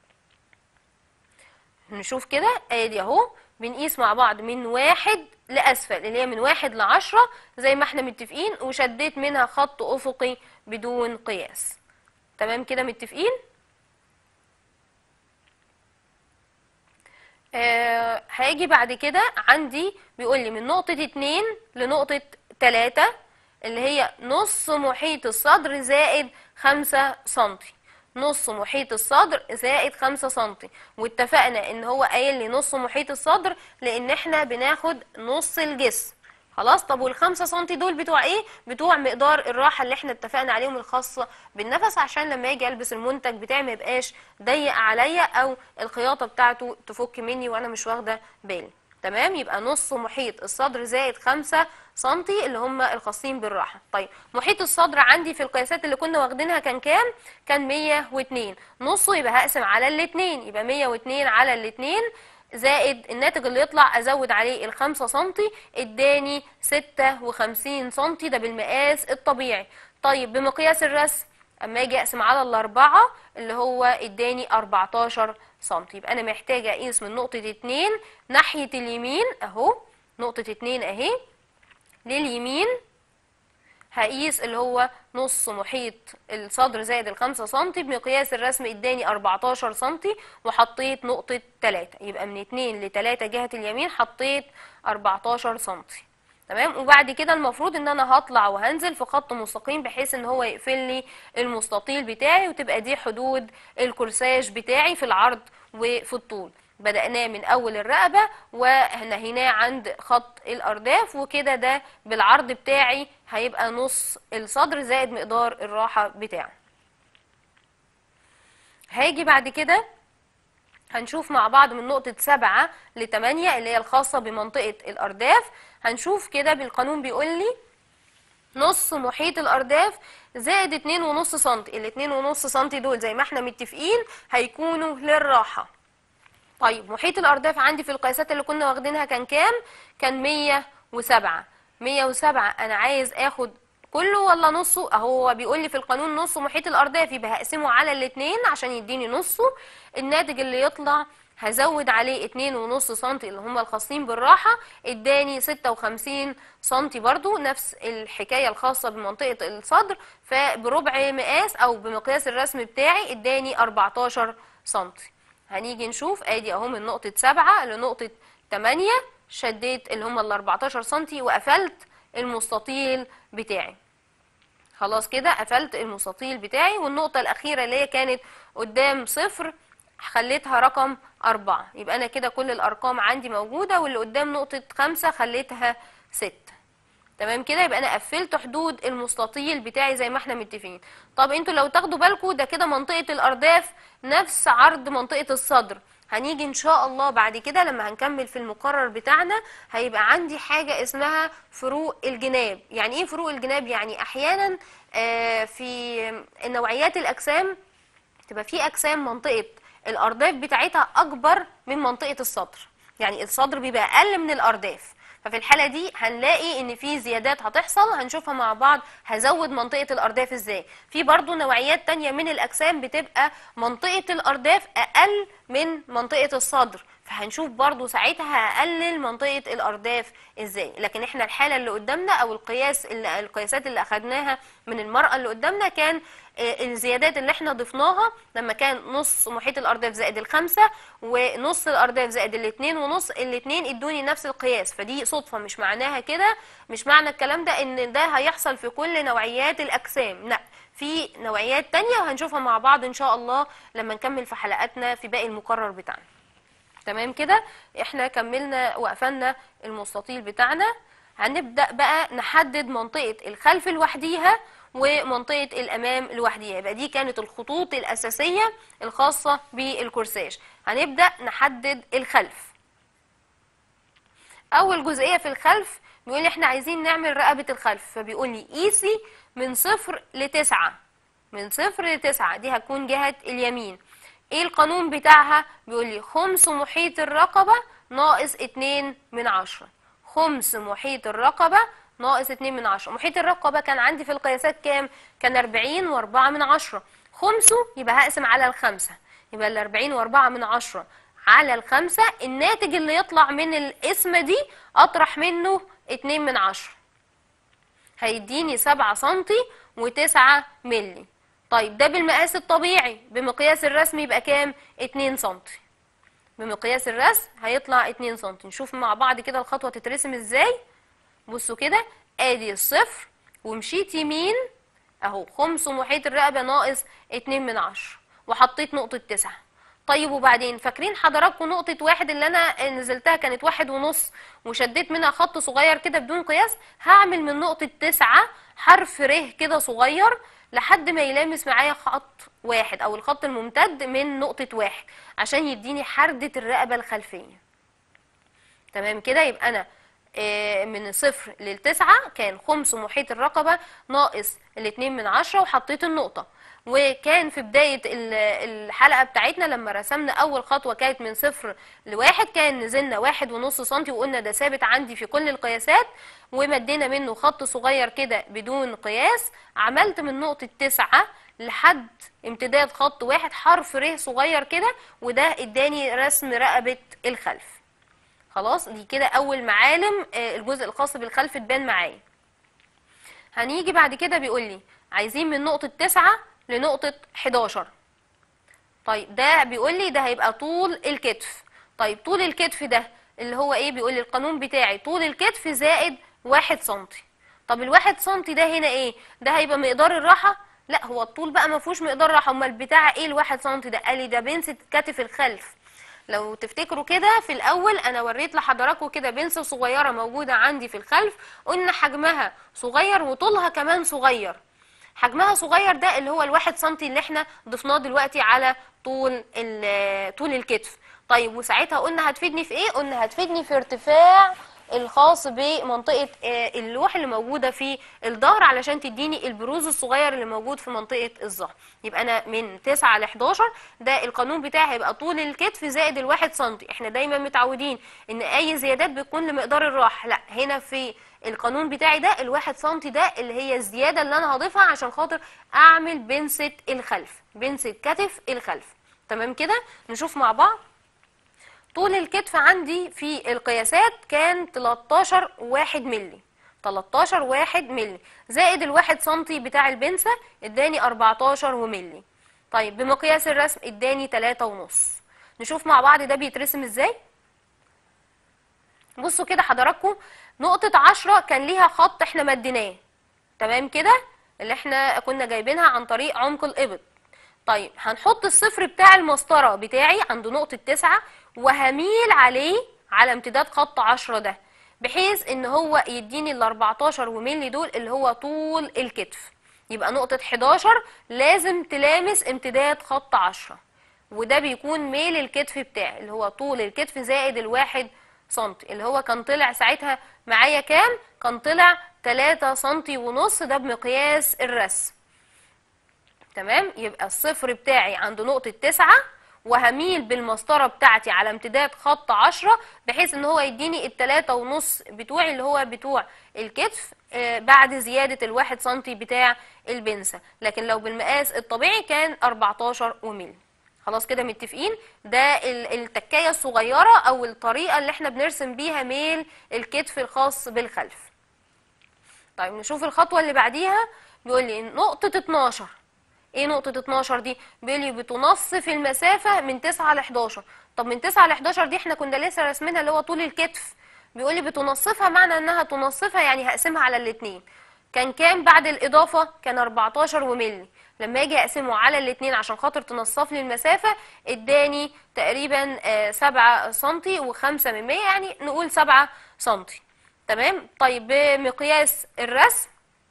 نشوف كده ادي اهو بنقيس مع بعض من واحد لاسفل اللي هي من واحد لعشرة زي ما احنا متفقين وشديت منها خط افقي بدون قياس تمام كده متفقين آه هاجي بعد كده عندي بيقول لي من نقطة اتنين لنقطة تلاتة اللي هي نص محيط الصدر زائد خمسة سنتي نص محيط الصدر زائد خمسة سنتي واتفقنا ان هو قايل لي نص محيط الصدر لان احنا بناخد نص الجسم خلاص طب والخمسة سنتي دول بتوع ايه بتوع مقدار الراحة اللي احنا اتفقنا عليهم الخاصة بالنفس عشان لما اجي البس المنتج بتاعي ما يبقاش ضيق عليا او الخياطة بتاعته تفك مني وانا مش واخدة بالي تمام يبقى نص محيط الصدر زائد خمسة سنتي اللي هم الخاصين بالراحة طيب محيط الصدر عندي في القياسات اللي كنا واخدينها كان كام كان 102 نصه يبقى هقسم على الاتنين يبقى 102 على الاتنين زائد الناتج اللي يطلع ازود عليه الخمسة سنتي اداني ستة وخمسين سنتي ده بالمقاس الطبيعي طيب بمقياس الرسم اما اجي اقسم على الاربعة اللي هو اداني 14 سنتي يبقى انا محتاجة اقيس من نقطة اتنين ناحية اليمين اهو نقطة اتنين اهي لليمين هقيس اللي هو نص محيط الصدر زائد الخمسة سنتي بمقياس الرسم اداني 14 سنتي وحطيت نقطة تلاتة يبقى من اتنين لتلاتة جهة اليمين حطيت 14 سنتي تمام وبعد كده المفروض ان انا هطلع وهنزل في خط مستقيم بحيث ان هو يقفل لي المستطيل بتاعي وتبقى دي حدود الكورساج بتاعي في العرض وفي الطول بدأناه من أول الرقبة ونهيناه عند خط الأرداف وكده ده بالعرض بتاعي هيبقى نص الصدر زائد مقدار الراحة بتاعه هاجي بعد كده هنشوف مع بعض من نقطة سبعة لتمانية اللي هي الخاصة بمنطقة الأرداف هنشوف كده بالقانون بيقول لي نص محيط الأرداف زائد اتنين ونص سنتي الاتنين ونص سنتي دول زي ما احنا متفقين هيكونوا للراحة طيب محيط الأرداف عندي في القياسات اللي كنا واخدينها كان كام؟ كان 107 107 أنا عايز آخد كله ولا نصه؟ أهو بيقول لي في القانون نص محيط الأرداف يبقى هقسمه على الاتنين عشان يديني نصه الناتج اللي يطلع هزود عليه اتنين ونص سنتي اللي هم الخاصين بالراحة اداني ستة وخمسين سنتي برضو نفس الحكاية الخاصة بمنطقة الصدر فبربع مقاس او بمقياس الرسم بتاعي اداني 14 سنتي هنيجي نشوف ادي اهو من نقطة سبعة لنقطة تمانية شديت اللي هم ال 14 سنتي وقفلت المستطيل بتاعي خلاص كده قفلت المستطيل بتاعي والنقطة الأخيرة اللي هي كانت قدام صفر خليتها رقم أربعة يبقى أنا كده كل الأرقام عندي موجودة واللي قدام نقطة خمسة خليتها ستة تمام كده يبقى أنا قفلت حدود المستطيل بتاعي زي ما احنا متفقين طب انتوا لو تاخدوا بالكم ده كده منطقة الأرداف نفس عرض منطقة الصدر هنيجي ان شاء الله بعد كده لما هنكمل في المقرر بتاعنا هيبقى عندي حاجة اسمها فروق الجناب يعني ايه فروق الجناب يعني احيانا آه، في نوعيات الاجسام تبقى في اجسام منطقة الارداف بتاعتها اكبر من منطقة الصدر يعني الصدر بيبقى اقل من الارداف ففي الحالة دي هنلاقي ان في زيادات هتحصل هنشوفها مع بعض هزود منطقة الارداف ازاي في برضو نوعيات تانية من الاجسام بتبقى منطقة الارداف اقل من منطقة الصدر فهنشوف برضو ساعتها هقلل منطقة الارداف ازاي لكن احنا الحالة اللي قدامنا او القياس اللي القياسات اللي اخدناها من المرأة اللي قدامنا كان آه، الزيادات اللي احنا ضفناها لما كان نص محيط الارداف زائد الخمسة ونص الارداف زائد الاتنين ونص الاتنين ادوني نفس القياس فدي صدفة مش معناها كده مش معنى الكلام ده ان ده هيحصل في كل نوعيات الاجسام لا في نوعيات تانية وهنشوفها مع بعض ان شاء الله لما نكمل في حلقاتنا في باقي المقرر بتاعنا تمام كده احنا كملنا وقفلنا المستطيل بتاعنا هنبدأ بقى نحدد منطقة الخلف لوحديها ومنطقة الأمام لوحديها يبقى دي كانت الخطوط الأساسية الخاصة بالكورساج هنبدأ نحدد الخلف أول جزئية في الخلف بيقول لي احنا عايزين نعمل رقبة الخلف فبيقول لي قيسي من صفر لتسعة من صفر لتسعة دي هتكون جهة اليمين ايه القانون بتاعها بيقول لي خمس محيط الرقبة ناقص اتنين من عشرة خمس محيط الرقبة ناقص اتنين من عشرة محيط الرقبة كان عندي في القياسات كام كان اربعين واربعة من عشرة خمسه يبقى هقسم على الخمسة يبقى الاربعين واربعة من عشرة على الخمسة الناتج اللي يطلع من القسمة دي اطرح منه اتنين من عشرة هيديني سبعة سنتي وتسعة ملي طيب ده بالمقاس الطبيعي بمقياس الرسم يبقى كام؟ 2 سنتي بمقياس الرسم هيطلع 2 سنتي نشوف مع بعض كده الخطوة تترسم ازاي بصوا كده ادي الصفر ومشيت يمين اهو خمس محيط الرقبة ناقص 2 من عشرة وحطيت نقطة تسعة طيب وبعدين فاكرين حضراتكم نقطة واحد اللي أنا نزلتها كانت واحد ونص وشديت منها خط صغير كده بدون قياس هعمل من نقطة تسعة حرف ر كده صغير لحد ما يلامس معايا خط واحد أو الخط الممتد من نقطة واحد عشان يديني حردة الرقبة الخلفية تمام كده يبقى أنا آه، من صفر للتسعة كان خمس محيط الرقبة ناقص الاتنين من عشرة وحطيت النقطة وكان في بداية ال- الحلقة بتاعتنا لما رسمنا أول خطوة كانت من صفر لواحد كان نزلنا واحد ونص سنتي وقلنا ده ثابت عندي في كل القياسات ومدينا منه خط صغير كده بدون قياس عملت من نقطة تسعة لحد امتداد خط واحد حرف ر صغير كده وده اداني رسم رقبة الخلف خلاص دي كده اول معالم آه، الجزء الخاص بالخلف اتبان معايا هنيجي بعد كده بيقول لي عايزين من نقطة تسعة لنقطة 11 طيب ده بيقول لي ده هيبقى طول الكتف طيب طول الكتف ده اللي هو ايه بيقول لي القانون بتاعي طول الكتف زائد واحد سنتي طب الواحد سنتي ده هنا ايه ده هيبقى مقدار الراحة لا هو الطول بقى ما فيهوش مقدار راحة امال بتاع ايه الواحد سنتي ده قال لي ده بنسة كتف الخلف لو تفتكروا كده في الاول انا وريت لحضراتكم كده بنسة صغيرة موجودة عندي في الخلف قلنا حجمها صغير وطولها كمان صغير حجمها صغير ده اللي هو الواحد سنتي اللي احنا ضفناه دلوقتي على طول ال- طول الكتف طيب وساعتها قلنا هتفيدني في ايه قلنا هتفيدني في ارتفاع الخاص بمنطقة آه، اللوح اللي موجودة في الظهر علشان تديني البروز الصغير اللي موجود في منطقة الظهر يبقى أنا من 9 ل 11 ده القانون بتاعي هيبقى طول الكتف زائد الواحد سنتي احنا دايما متعودين ان اي زيادات بتكون لمقدار الراحة لا هنا في القانون بتاعي ده الواحد سنتي ده اللي هي الزيادة اللي انا هضيفها عشان خاطر اعمل بنسة الخلف بنسة كتف الخلف تمام كده نشوف مع بعض طول الكتف عندي في القياسات كان 13 واحد ملي 13 واحد ملي زائد الواحد سنتي بتاع البنسة اداني 14 وملي طيب بمقياس الرسم اداني 3 ونص نشوف مع بعض ده بيترسم ازاي بصوا كده حضراتكم نقطة عشرة كان ليها خط احنا مديناه تمام كده اللي احنا كنا جايبينها عن طريق عمق الإبط طيب هنحط الصفر بتاع المسطرة بتاعي عند نقطة تسعة وهميل عليه على امتداد خط عشرة ده بحيث ان هو يديني ال 14 وملي دول اللي هو طول الكتف يبقى نقطة 11 لازم تلامس امتداد خط 10 وده بيكون ميل الكتف بتاعي اللي هو طول الكتف زائد الواحد سنتي اللي هو كان طلع ساعتها معايا كام كان طلع 3 سنتي ونص ده بمقياس الرسم تمام يبقى الصفر بتاعي عند نقطة تسعة وهميل بالمسطرة بتاعتي على امتداد خط عشرة بحيث ان هو يديني التلاتة ونص بتوعي اللي هو بتوع الكتف آه، بعد زيادة الواحد سنتي بتاع البنسة لكن لو بالمقاس الطبيعي كان 14 وملي خلاص كده متفقين ده ال- التكاية الصغيرة او الطريقة اللي احنا بنرسم بيها ميل الكتف الخاص بالخلف طيب نشوف الخطوة اللي بعديها بيقول لي نقطة 12 ايه نقطة 12 دي؟ بيقول لي بتنصف المسافة من 9 ل 11 طب من 9 ل 11 دي احنا كنا لسه راسمينها اللي هو طول الكتف بيقول لي بتنصفها معنى انها تنصفها يعني هقسمها على الاتنين كان كام بعد الإضافة؟ كان 14 وملي لما اجي اقسمه على الاتنين عشان خاطر تنصف لي المسافة اداني تقريبا آه، 7 سنتي و5 من 100 يعني نقول 7 سنتي تمام طيب بمقياس الرسم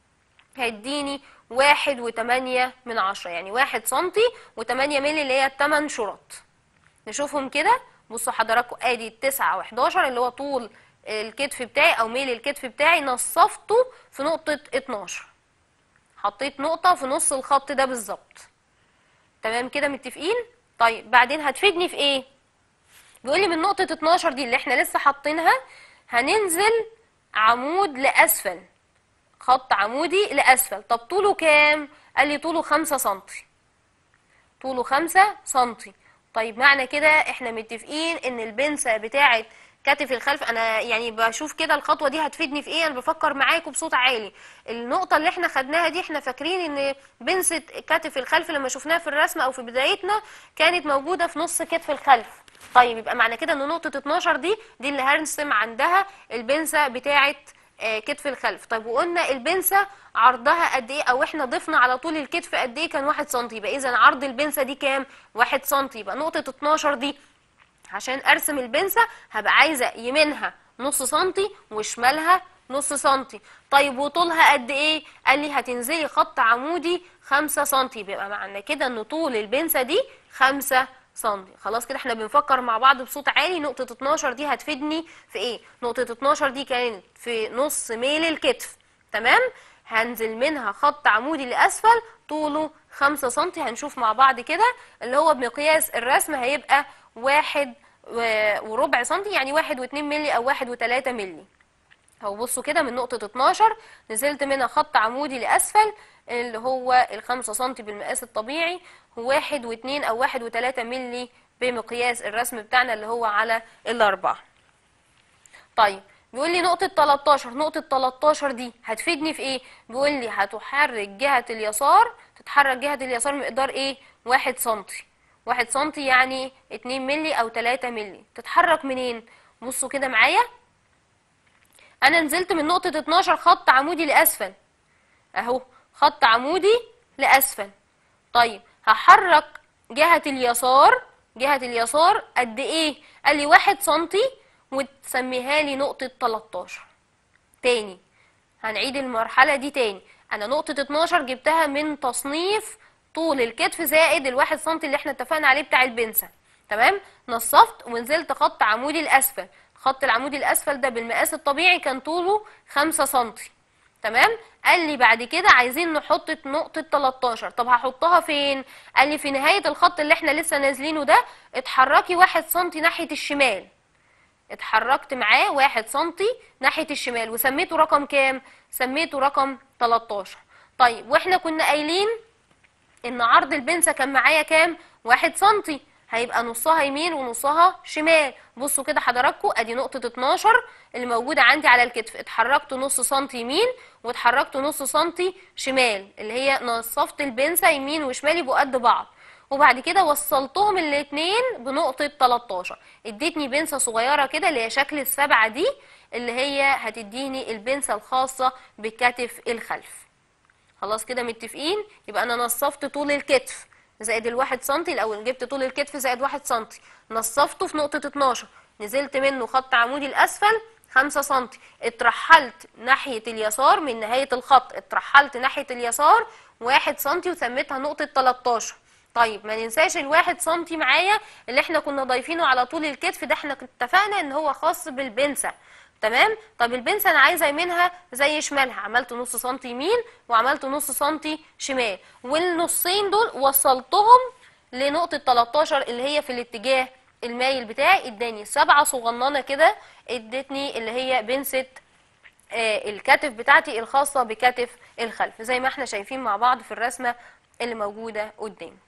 هيديني واحد وتمانية من عشرة يعني واحد سنتي وتمانية ملي اللي هي التمن شرط نشوفهم كده بصوا حضراتكم ادي التسعة وحداشر اللي هو طول الكتف بتاعي او ميل الكتف بتاعي نصفته في نقطة اتناشر حطيت نقطة في نص الخط ده بالظبط تمام كده متفقين طيب بعدين هتفيدني في ايه بيقول لي من نقطة 12 دي اللي احنا لسه حاطينها هننزل عمود لأسفل خط عمودي لأسفل طب طوله كام؟ قال لي طوله خمسة سنتي طوله خمسة سنتي طيب معنى كده احنا متفقين ان البنسة بتاعة كتف الخلف انا يعني بشوف كده الخطوة دي هتفيدني في ايه انا بفكر معاكم بصوت عالي النقطة اللي احنا خدناها دي احنا فاكرين ان بنسة كتف الخلف لما شفناها في الرسمة او في بدايتنا كانت موجودة في نص كتف الخلف طيب يبقى معنى كده ان نقطة 12 دي دي اللي هرسم عندها البنسة بتاعة آه، كتف الخلف طيب وقلنا البنسة عرضها قد ايه او احنا ضفنا على طول الكتف قد ايه كان واحد سنتي يبقى اذا عرض البنسة دي كام واحد سنتي يبقى نقطة 12 دي عشان ارسم البنسة هبقى عايزة يمينها نص سنتي وشمالها نص سنتي طيب وطولها قد ايه قال لي هتنزلي خط عمودي خمسة سنتي بيبقى معنى كده ان طول البنسة دي خمسة سنتي خلاص كده احنا بنفكر مع بعض بصوت عالي نقطة 12 دي هتفيدني في ايه نقطة 12 دي كانت في نص ميل الكتف تمام هنزل منها خط عمودي لأسفل طوله خمسة سنتي هنشوف مع بعض كده اللي هو بمقياس الرسم هيبقى واحد و- وربع سنتي يعني واحد واتنين ملي او واحد وتلاتة ملي اهو بصوا كده من نقطة 12 نزلت منها خط عمودي لأسفل اللي هو الخمسة سنتي بالمقاس الطبيعي واحد واتنين أو واحد وتلاتة ملي بمقياس الرسم بتاعنا اللي هو على الأربعة طيب بيقول لي نقطة 13 نقطة 13 دي هتفيدني في ايه؟ بيقول لي هتحرك جهة اليسار تتحرك جهة اليسار مقدار ايه؟ واحد سنتي واحد سنتي يعني اتنين ملي أو تلاتة ملي تتحرك منين؟ بصوا كده معايا انا نزلت من نقطة 12 خط عمودي لأسفل اهو خط عمودي لأسفل طيب هحرك جهة اليسار جهة اليسار قد ايه قال لي واحد سنتي وتسميها لي نقطة 13 تاني هنعيد المرحلة دي تاني انا نقطة 12 جبتها من تصنيف طول الكتف زائد الواحد سنتي اللي احنا اتفقنا عليه بتاع البنسة تمام نصفت ونزلت خط عمودي الاسفل الخط العمودي الاسفل ده بالمقاس الطبيعي كان طوله 5 سنتي تمام قال لي بعد كده عايزين نحط نقطة 13 طب هحطها فين قال لي في نهاية الخط اللي احنا لسه نازلينه ده اتحركي واحد سنتي ناحية الشمال اتحركت معاه واحد سنتي ناحية الشمال وسميته رقم كام سميته رقم 13 طيب واحنا كنا قايلين ان عرض البنسة كان معايا كام واحد سنتي هيبقى نصها يمين ونصها شمال بصوا كده حضراتكم ادي نقطة 12 اللي موجودة عندي على الكتف اتحركت نص سنتي يمين واتحركت نص سنتي شمال اللي هي نصفت البنسة يمين وشمال يبقوا قد بعض وبعد كده وصلتهم الاتنين بنقطة 13 ادتني بنسة صغيرة كده اللي هي شكل السبعة دي اللي هي هتديني البنسة الخاصة بكتف الخلف خلاص كده متفقين يبقى انا نصفت طول الكتف زائد الواحد سنتي الاول جبت طول الكتف زائد واحد سنتي نصفته في نقطة 12 نزلت منه خط عمودي الاسفل خمسة سنتي اترحلت ناحية اليسار من نهاية الخط اترحلت ناحية اليسار واحد سنتي وسميتها نقطة 13 طيب ما ننساش الواحد سنتي معايا اللي احنا كنا ضايفينه على طول الكتف ده احنا اتفقنا ان هو خاص بالبنسة تمام طب البنسة انا عايزه يمينها زي شمالها عملت نص سنتي يمين وعملت نص سنتي شمال والنصين دول وصلتهم لنقطة 13 اللي هي في الاتجاه المايل بتاعي اداني سبعة صغننة كده ادتني اللي هي بنسة آه، الكتف بتاعتي الخاصة بكتف الخلف زي ما احنا شايفين مع بعض في الرسمة اللي موجودة قدام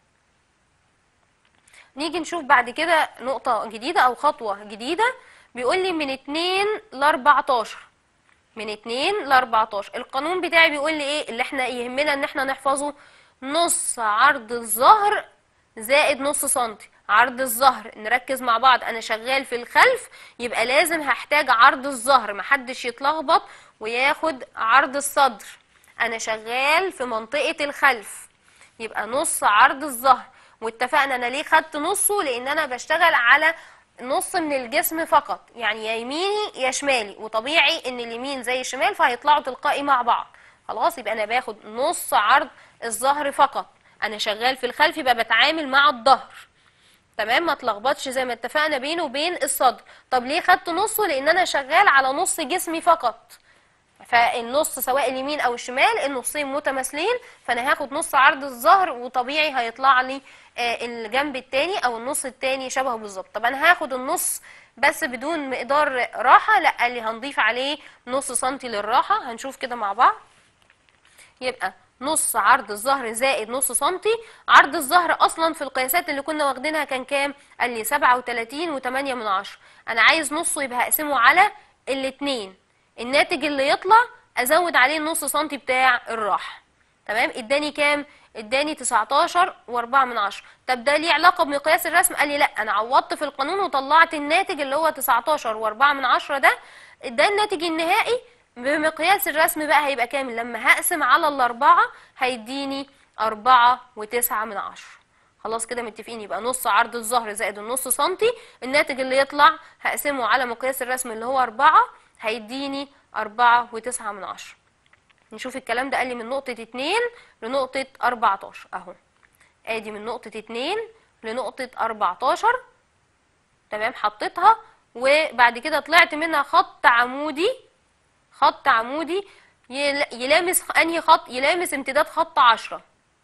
نيجي نشوف بعد كده نقطة جديدة أو خطوة جديدة بيقول لي من 2 ل 14 من 2 ل 14 القانون بتاعي بيقول لي ايه اللي احنا يهمنا ان احنا نحفظه نص عرض الظهر زائد نص سنتي عرض الظهر نركز مع بعض انا شغال في الخلف يبقى لازم هحتاج عرض الظهر محدش يتلخبط وياخد عرض الصدر انا شغال في منطقة الخلف يبقى نص عرض الظهر واتفقنا انا ليه خدت نصه لان انا بشتغل على نص من الجسم فقط يعني يا يميني يا شمالي وطبيعي ان اليمين زي الشمال فهيطلعوا تلقائي مع بعض خلاص يبقى انا باخد نص عرض الظهر فقط انا شغال في الخلف يبقى بتعامل مع الظهر تمام ما اتلخبطش زي ما اتفقنا بينه وبين الصدر طب ليه خدت نصه لان انا شغال على نص جسمي فقط فالنص سواء اليمين او الشمال النصين متماثلين فانا هاخد نص عرض الظهر وطبيعي هيطلع لي آه، الجنب التاني او النص التاني شبهه بالظبط طب انا هاخد النص بس بدون مقدار راحة لا قال لي هنضيف عليه نص سنتي للراحة هنشوف كده مع بعض يبقى نص عرض الظهر زائد نص سنتي عرض الظهر اصلا في القياسات اللي كنا واخدينها كان كام قال لي 37 و8 من عشرة انا عايز نصه يبقى هقسمه على الاتنين الناتج اللي يطلع ازود عليه النص سنتي بتاع الراحة تمام اداني كام اداني 19 و4 من عشرة طب ده ليه علاقة بمقياس الرسم قال لي لا انا عوضت في القانون وطلعت الناتج اللي هو 19 و4 من عشرة ده ده الناتج النهائي بمقياس الرسم بقى هيبقى كامل لما هقسم على الأربعة هيديني أربعة وتسعة من عشرة خلاص كده متفقين يبقى نص عرض الظهر زائد النص سنتي الناتج اللي يطلع هقسمه على مقياس الرسم اللي هو أربعة هيديني أربعة وتسعة من عشرة نشوف الكلام ده قال لي من نقطة اتنين لنقطة أربعتاشر أهو ادي من نقطة اتنين لنقطة أربعتاشر تمام حطيتها وبعد كده طلعت منها خط عمودي خط عمودي يل- يلامس انهي خط يلامس امتداد خط عشرة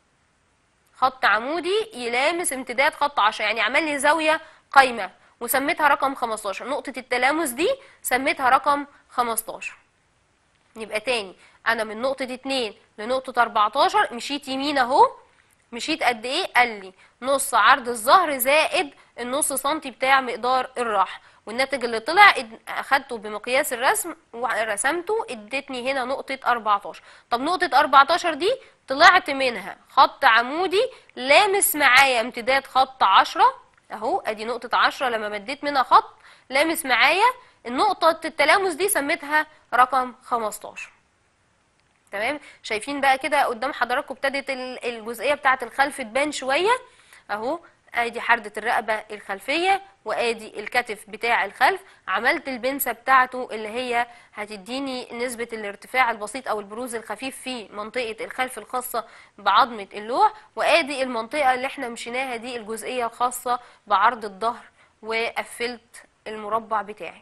خط عمودي يلامس امتداد خط عشرة يعني عمل لي زاوية قايمة وسميتها رقم 15 نقطة التلامس دي سميتها رقم 15 يبقى تاني انا من نقطة 2 لنقطة 14 مشيت يمين اهو مشيت قد ايه قال لي نص عرض الظهر زائد النص سنتي بتاع مقدار الراحة والناتج اللي طلع اد- اخدته بمقياس الرسم ورسمته ادتني هنا نقطة 14 طب نقطة 14 دي طلعت منها خط عمودي لامس معايا امتداد خط 10 اهو ادي نقطة 10 لما مديت منها خط لامس معايا النقطة التلامس دي سميتها رقم 15 تمام شايفين بقى كده قدام حضراتكم ابتدت ال- الجزئيه بتاعه الخلف تبان شويه اهو ادي حردة الرقبة الخلفية وادي الكتف بتاع الخلف عملت البنسة بتاعته اللي هي هتديني نسبة الارتفاع البسيط او البروز الخفيف في منطقة الخلف الخاصة بعظمة اللوح وادي المنطقة اللي احنا مشيناها دي الجزئية الخاصة بعرض الظهر وقفلت المربع بتاعي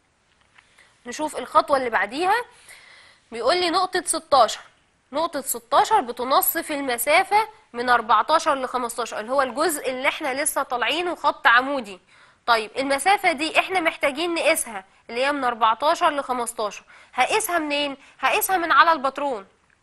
نشوف الخطوة اللي بعديها بيقول لي نقطة 16 نقطة 16 بتنصف المسافة من 14 ل 15 اللي هو الجزء اللي احنا لسه طالعينه خط عمودي طيب المسافة دي احنا محتاجين نقيسها اللي هي من 14 ل 15 هقيسها منين؟ هقيسها من على الباترون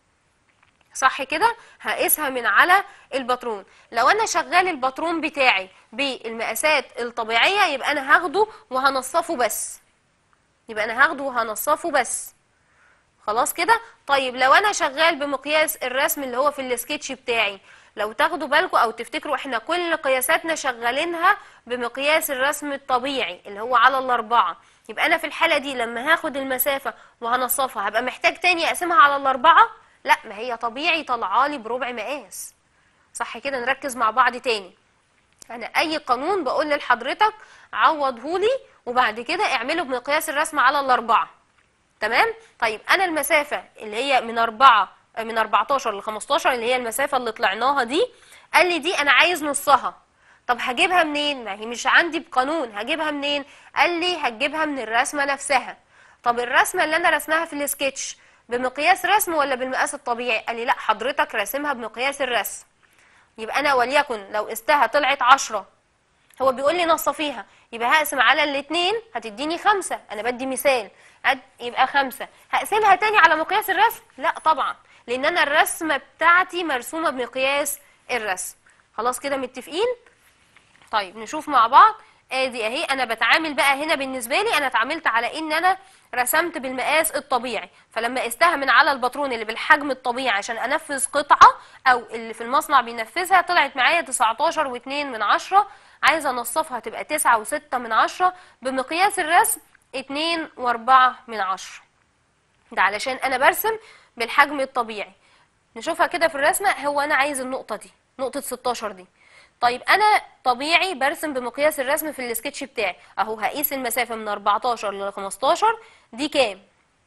صح كده هقيسها من على الباترون لو انا شغال الباترون بتاعي بالمقاسات الطبيعية يبقى انا هاخده وهنصفه بس يبقى انا هاخده وهنصفه بس خلاص كده طيب لو انا شغال بمقياس الرسم اللي هو في السكتش بتاعي لو تاخدوا بالكم او تفتكروا احنا كل قياساتنا شغالينها بمقياس الرسم الطبيعي اللي هو على الاربعة يبقى انا في الحالة دي لما هاخد المسافة وهنصفها هبقى محتاج تاني اقسمها على الاربعة لا ما هي طبيعي طالعالي بربع مقاس صح كده نركز مع بعض تاني انا اي قانون بقول لحضرتك عوضهولي وبعد كده اعمله بمقياس الرسم على الاربعة تمام طيب انا المسافة اللي هي من أربعة من 14 ل 15 اللي هي المسافة اللي طلعناها دي قال لي دي انا عايز نصها طب هجيبها منين ما هي مش عندي بقانون هجيبها منين قال لي هتجيبها من الرسمة نفسها طب الرسمة اللي انا رسمها في السكتش بمقياس رسم ولا بالمقاس الطبيعي قال لي لا حضرتك راسمها بمقياس الرسم يبقى انا وليكن لو قستها طلعت عشرة هو بيقول لي نصفيها يبقى هقسم على الاتنين هتديني خمسة انا بدي مثال عد- يبقى خمسة هقسمها تاني على مقياس الرسم لا طبعا لان انا الرسمة بتاعتي مرسومة بمقياس الرسم خلاص كده متفقين طيب نشوف مع بعض ادي اهي انا بتعامل بقى هنا بالنسبه لي انا اتعاملت على ان انا رسمت بالمقاس الطبيعي فلما قستها من على الباترون اللي بالحجم الطبيعي عشان انفذ قطعه او اللي في المصنع بينفذها طلعت معايا 19 و2 من عشرة عايزه انصفها تبقى 9 و6 من عشرة بمقياس الرسم 2 و4 من عشرة ده علشان انا برسم بالحجم الطبيعي نشوفها كده في الرسمه هو انا عايز النقطه دي نقطه 16 دي طيب انا طبيعي برسم بمقياس الرسم في السكتش بتاعي اهو هقيس المسافه من 14 ل 15 دي كام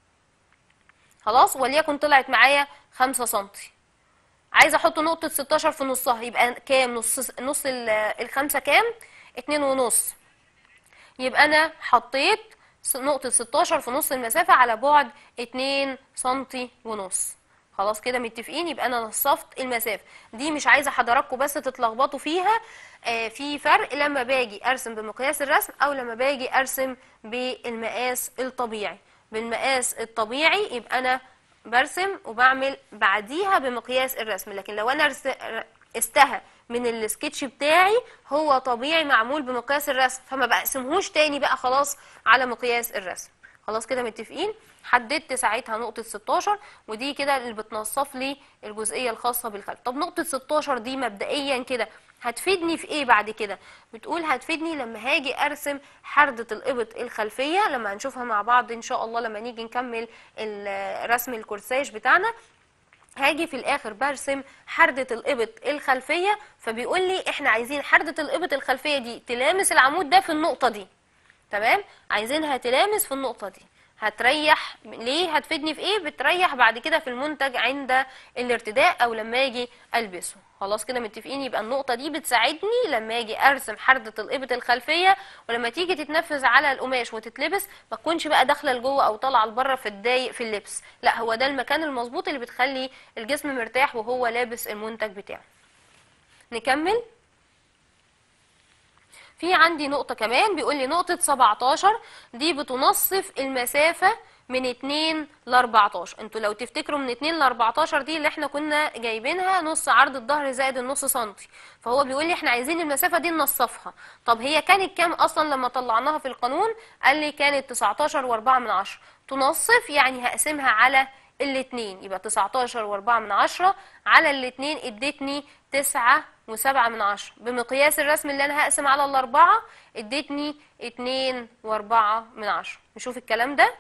خلاص وليكن طلعت معايا 5 سنتي عايزه احط نقطه 16 في نصها يبقى كام نص نص ال- الخمسه كام اتنين ونص يبقى انا حطيت س- نقطة 16 في نص المسافة على بعد 2 سنتي ونص خلاص كده متفقين يبقى انا نصفت المسافة دي مش عايزة حضراتكم بس تتلخبطوا فيها آه في فرق لما باجي ارسم بمقياس الرسم او لما باجي ارسم بالمقاس الطبيعي بالمقاس الطبيعي يبقى انا برسم وبعمل بعديها بمقياس الرسم لكن لو انا رس- قستها من السكتش بتاعي هو طبيعي معمول بمقياس الرسم فما بقسمهوش تاني بقى خلاص على مقياس الرسم خلاص كده متفقين حددت ساعتها نقطة 16 ودي كده اللي بتنصف لي الجزئية الخاصة بالخلف طب نقطة 16 دي مبدئيا كده هتفيدني في ايه بعد كده بتقول هتفيدني لما هاجي ارسم حردة الابط الخلفية لما هنشوفها مع بعض ان شاء الله لما نيجي نكمل ال- رسم الكورساج بتاعنا هاجي في الاخر برسم حردة الابط الخلفية فبيقول لي احنا عايزين حردة الابط الخلفية دي تلامس العمود ده في النقطة دي تمام عايزينها تلامس في النقطة دي هتريح ليه هتفيدني في ايه بتريح بعد كده في المنتج عند الارتداء او لما اجي البسه خلاص كده متفقين يبقى النقطة دي بتساعدني لما اجي ارسم حردة الابط الخلفية ولما تيجي تتنفذ على القماش وتتلبس ما تكونش بقى داخلة لجوه او طالعة لبره في الضايق في اللبس لا هو ده المكان المظبوط اللي بتخلي الجسم مرتاح وهو لابس المنتج بتاعه نكمل في عندي نقطة كمان بيقول لي نقطة 17 دي بتنصف المسافة من 2 ل 14 انتوا لو تفتكروا من 2 ل 14 دي اللي احنا كنا جايبينها نص عرض الظهر زائد النص سنتي فهو بيقول لي احنا عايزين المسافة دي ننصفها طب هي كانت كام اصلا لما طلعناها في القانون قال لي كانت 19 و4 من 10 تنصف يعني هقسمها على الاتنين يبقى 19 واربعة من عشرة على الاتنين ادتني تسعة وسبعة من عشرة بمقياس الرسم اللي انا هقسم على الاربعة ادتني اتنين واربعة من عشرة نشوف الكلام ده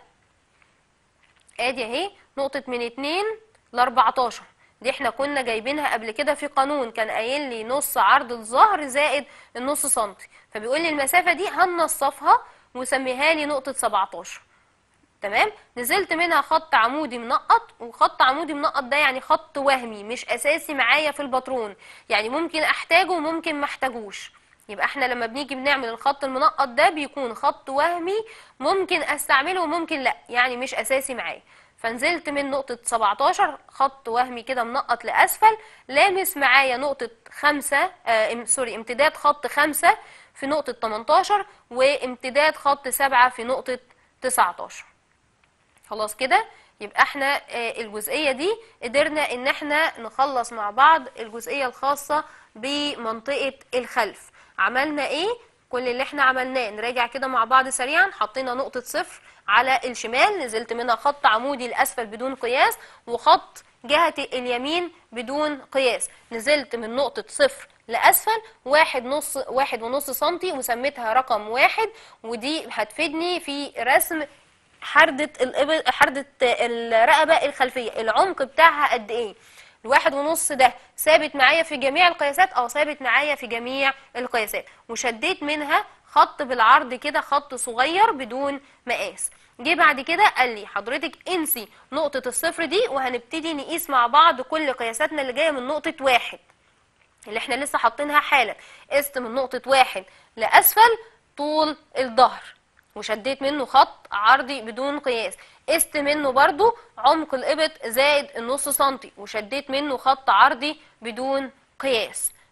ادي اهي نقطة من اتنين لاربعتاشر دي احنا كنا جايبينها قبل كده في قانون كان قايل لي نص عرض الظهر زائد النص سنتي فبيقول لي المسافة دي هنصفها وسميها لي نقطة 17 تمام نزلت منها خط عمودي منقط وخط عمودي منقط ده يعني خط وهمي مش اساسي معايا في الباترون يعني ممكن احتاجه وممكن ما احتاجوش يبقى احنا لما بنيجي بنعمل الخط المنقط ده بيكون خط وهمي ممكن استعمله وممكن لا يعني مش اساسي معايا فنزلت من نقطة 17 خط وهمي كده منقط لأسفل لامس معايا نقطة خمسة آه ام- سوري امتداد خط خمسة في نقطة 18 وامتداد خط سبعة في نقطة 19 خلاص كده يبقى احنا آه، الجزئية دي قدرنا ان احنا نخلص مع بعض الجزئية الخاصة بمنطقة الخلف عملنا ايه كل اللي احنا عملناه نراجع كده مع بعض سريعا حطينا نقطة صفر على الشمال نزلت منها خط عمودي لأسفل بدون قياس وخط جهة اليمين بدون قياس نزلت من نقطة صفر لأسفل واحد نص واحد ونص سنتي وسميتها رقم واحد ودي هتفيدني في رسم حردة الإبل حردة الرقبة الخلفية العمق بتاعها قد ايه الواحد ونص ده ثابت معايا في جميع القياسات اه ثابت معايا في جميع القياسات وشديت منها خط بالعرض كده خط صغير بدون مقاس جه بعد كده قال لي حضرتك انسي نقطة الصفر دي وهنبتدي نقيس مع بعض كل قياساتنا اللي جاية من نقطة واحد اللي احنا لسه حاطينها حالا قست من نقطة واحد لأسفل طول الظهر وشديت منه خط عرضي بدون قياس قست منه برضو عمق الإبط زائد النص سنتي وشديت منه خط عرضي بدون قياس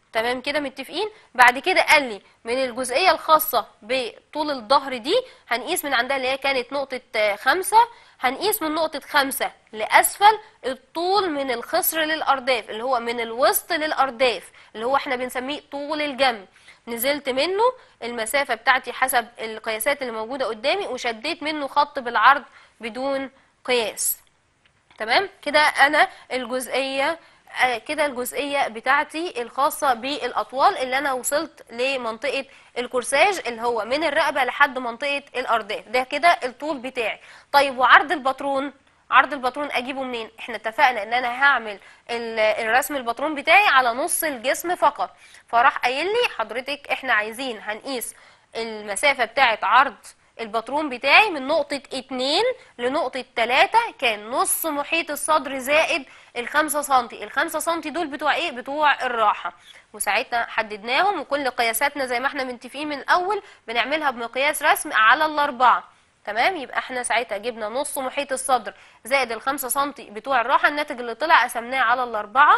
تمام كده متفقين بعد كده قال لي من الجزئيه الخاصه بطول الظهر دي هنقيس من عندها اللي هي كانت نقطه آه، خمسة هنقيس من نقطه خمسة لاسفل الطول من الخصر للارداف اللي هو من الوسط للارداف اللي هو احنا بنسميه طول الجنب نزلت منه المسافه بتاعتي حسب القياسات اللي موجوده قدامي وشديت منه خط بالعرض بدون قياس تمام كده انا الجزئيه آه، كده الجزئيه بتاعتي الخاصه بالاطوال اللي انا وصلت لمنطقه الكورساج اللي هو من الرقبه لحد منطقه الارداف ده كده الطول بتاعي طيب وعرض الباترون عرض الباترون اجيبه منين احنا اتفقنا ان انا هعمل ال- الرسم الباترون بتاعي على نص الجسم فقط فراح قايل لي حضرتك احنا عايزين هنقيس المسافه بتاعه عرض الباترون بتاعي من نقطة اتنين لنقطة تلاتة كان نص محيط الصدر زائد الخمسة سنتي الخمسة سنتي دول بتوع ايه بتوع الراحة وساعتها حددناهم وكل قياساتنا زي ما احنا متفقين من الاول بنعملها بمقياس رسم على الاربعة تمام يبقى احنا ساعتها جبنا نص محيط الصدر زائد الخمسة سنتي بتوع الراحة الناتج اللي طلع قسمناه على الاربعة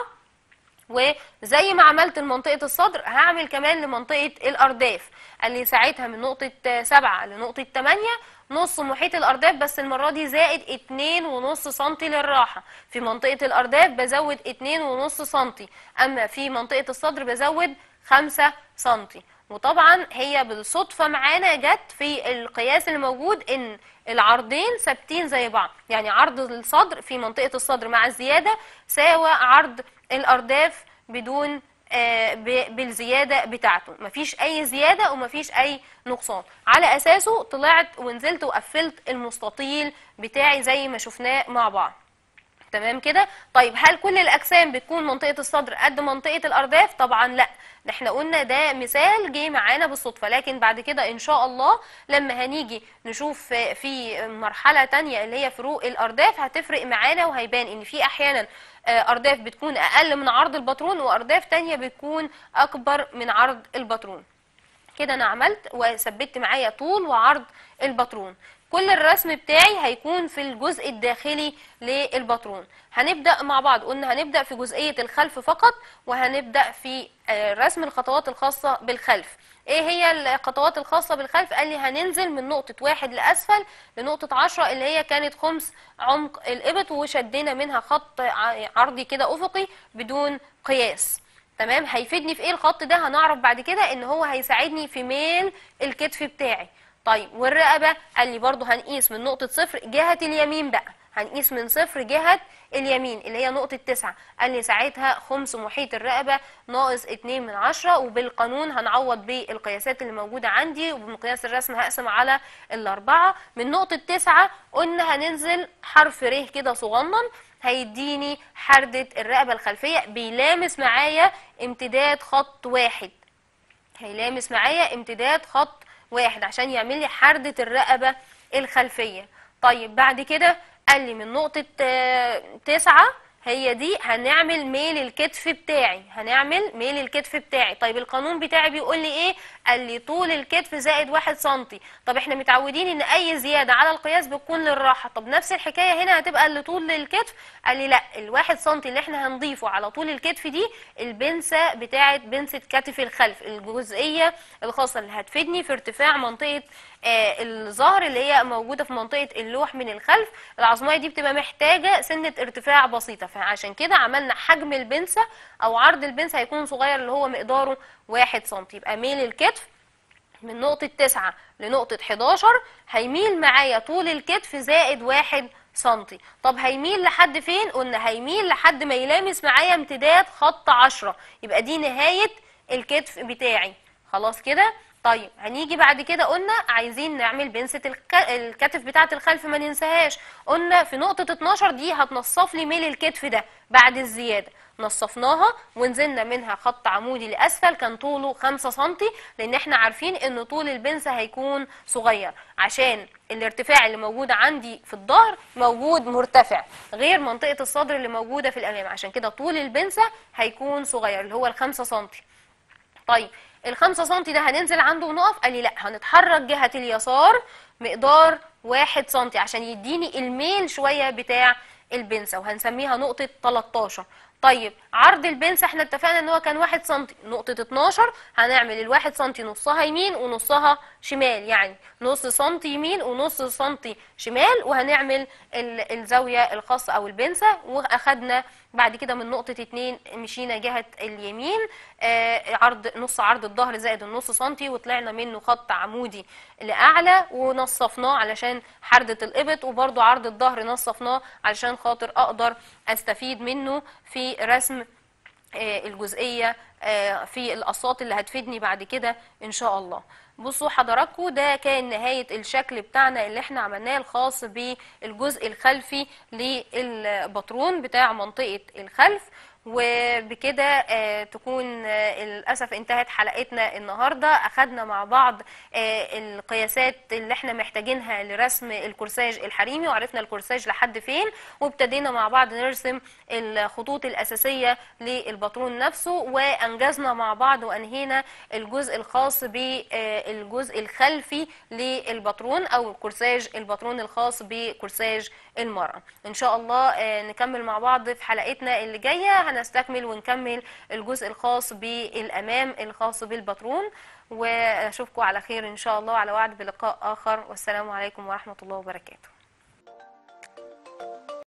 وزي ما عملت لمنطقة الصدر هعمل كمان لمنطقة الأرداف قال لي ساعتها من نقطة سبعة لنقطة تمانية نص محيط الأرداف بس المرة دي زائد اتنين ونص سنتي للراحة في منطقة الأرداف بزود اتنين ونص سنتي أما في منطقة الصدر بزود خمسة سنتي وطبعا هي بالصدفة معانا جت في القياس اللي موجود ان العرضين ثابتين زي بعض يعني عرض الصدر في منطقة الصدر مع الزيادة ساوى عرض الأرداف بدون آه، ب- بالزيادة بتاعته مفيش أي زيادة ومفيش أي نقصان على أساسه طلعت ونزلت وقفلت المستطيل بتاعي زي ما شفناه مع بعض تمام كده طيب هل كل الاجسام بتكون منطقه الصدر قد منطقه الارداف طبعا لا ده احنا قلنا ده مثال جه معانا بالصدفه لكن بعد كده ان شاء الله لما هنيجي نشوف في مرحله تانية اللي هي فروق الارداف هتفرق معانا وهيبان ان في احيانا آه، ارداف بتكون اقل من عرض الباترون وارداف تانية بتكون اكبر من عرض الباترون كده انا عملت وثبت معايا طول وعرض الباترون كل الرسم بتاعي هيكون في الجزء الداخلي للباترون هنبدأ مع بعض قلنا هنبدأ في جزئية الخلف فقط وهنبدأ في آه، رسم الخطوات الخاصة بالخلف ايه هي الخطوات الخاصة بالخلف قال لي هننزل من نقطة واحد لأسفل لنقطة عشرة اللي هي كانت خمس عمق الإبط وشدينا منها خط ع- عرضي كده أفقي بدون قياس تمام هيفيدني في ايه الخط ده هنعرف بعد كده ان هو هيساعدني في ميل الكتف بتاعي طيب والرقبه قال لي برضو هنقيس من نقطه صفر جهه اليمين بقى هنقيس من صفر جهه اليمين اللي هي نقطة تسعة قال لي ساعتها خمس محيط الرقبة ناقص اتنين من عشرة وبالقانون هنعوض بالقياسات اللي موجودة عندي وبمقياس الرسم هقسم على الأربعة من نقطة تسعة قلنا هننزل حرف ر كده صغنن هيديني حردة الرقبة الخلفية بيلامس معايا امتداد خط واحد هيلامس معايا امتداد خط واحد عشان يعمل لي حردة الرقبة الخلفية طيب بعد كده قال لي من نقطة آه، تسعة هي دي هنعمل ميل الكتف بتاعي هنعمل ميل الكتف بتاعي طيب القانون بتاعي بيقول لي ايه قال لي طول الكتف زائد واحد سنتي طب احنا متعودين ان اي زيادة على القياس بتكون للراحة طب نفس الحكاية هنا هتبقى لطول الكتف قال لي لا الواحد سنتي اللي احنا هنضيفه على طول الكتف دي البنسة بتاعة بنسة كتف الخلف الجزئية الخاصة اللي هتفيدني في ارتفاع منطقة آه، الظهر اللي هي موجودة في منطقة اللوح من الخلف العظمية دي بتبقى محتاجة سنة ارتفاع بسيطة فعشان كده عملنا حجم البنسة أو عرض البنسة هيكون صغير اللي هو مقداره واحد سنتي يبقى ميل الكتف من نقطة تسعة لنقطة 11 هيميل معايا طول الكتف زائد واحد سنتي طب هيميل لحد فين؟ قلنا هيميل لحد ما يلامس معايا امتداد خط عشرة يبقى دي نهاية الكتف بتاعي خلاص كده؟ طيب هنيجي بعد كده قلنا عايزين نعمل بنسة الك- الكتف بتاعة الخلف ما ننساهاش قلنا في نقطة 12 دي هتنصف لي ميل الكتف ده بعد الزيادة نصفناها ونزلنا منها خط عمودي لأسفل كان طوله 5 سنتي لأن احنا عارفين ان طول البنسة هيكون صغير عشان الارتفاع اللي موجود عندي في الظهر موجود مرتفع غير منطقة الصدر اللي موجودة في الأمام عشان كده طول البنسة هيكون صغير اللي هو الخمسة سنتي طيب الخمسة سنتي ده هننزل عنده ونقف قال لي لا هنتحرك جهة اليسار مقدار واحد سنتي عشان يديني الميل شوية بتاع البنسة وهنسميها نقطة 13 طيب عرض البنسة احنا اتفقنا ان هو كان واحد سنتي نقطة 12 هنعمل الواحد سنتي نصها يمين ونصها شمال يعني نص سنتي يمين ونص سنتي شمال وهنعمل ال- الزاوية الخاصة او البنسة واخدنا بعد كده من نقطة اتنين مشينا جهة اليمين آه عرض نص عرض الظهر زائد النص سنتي وطلعنا منه خط عمودي لأعلى ونصفناه علشان حردة الإبط وبرضو عرض الظهر نصفناه علشان خاطر أقدر أستفيد منه في رسم آه، الجزئية آه، في القصات اللي هتفيدني بعد كده إن شاء الله بصوا حضراتكم ده كان نهاية الشكل بتاعنا اللي احنا عملناه الخاص بالجزء الخلفي للبطرون بتاع منطقة الخلف وبكده آه، تكون آه، للأسف انتهت حلقتنا النهاردة أخدنا مع بعض آه، القياسات اللي احنا محتاجينها لرسم الكورساج الحريمي وعرفنا الكورساج لحد فين وابتدينا مع بعض نرسم الخطوط الأساسية للبطرون نفسه وأنجزنا مع بعض وأنهينا الجزء الخاص بالجزء الخلفي للبطرون أو كورساج البطرون الخاص بكورساج المرأة إن شاء الله آه، نكمل مع بعض في حلقتنا اللي جاية هنستكمل ونكمل الجزء الخاص بالأمام الخاص بالبطرون وأشوفكم على خير إن شاء الله على وعد بلقاء آخر والسلام عليكم ورحمة الله وبركاته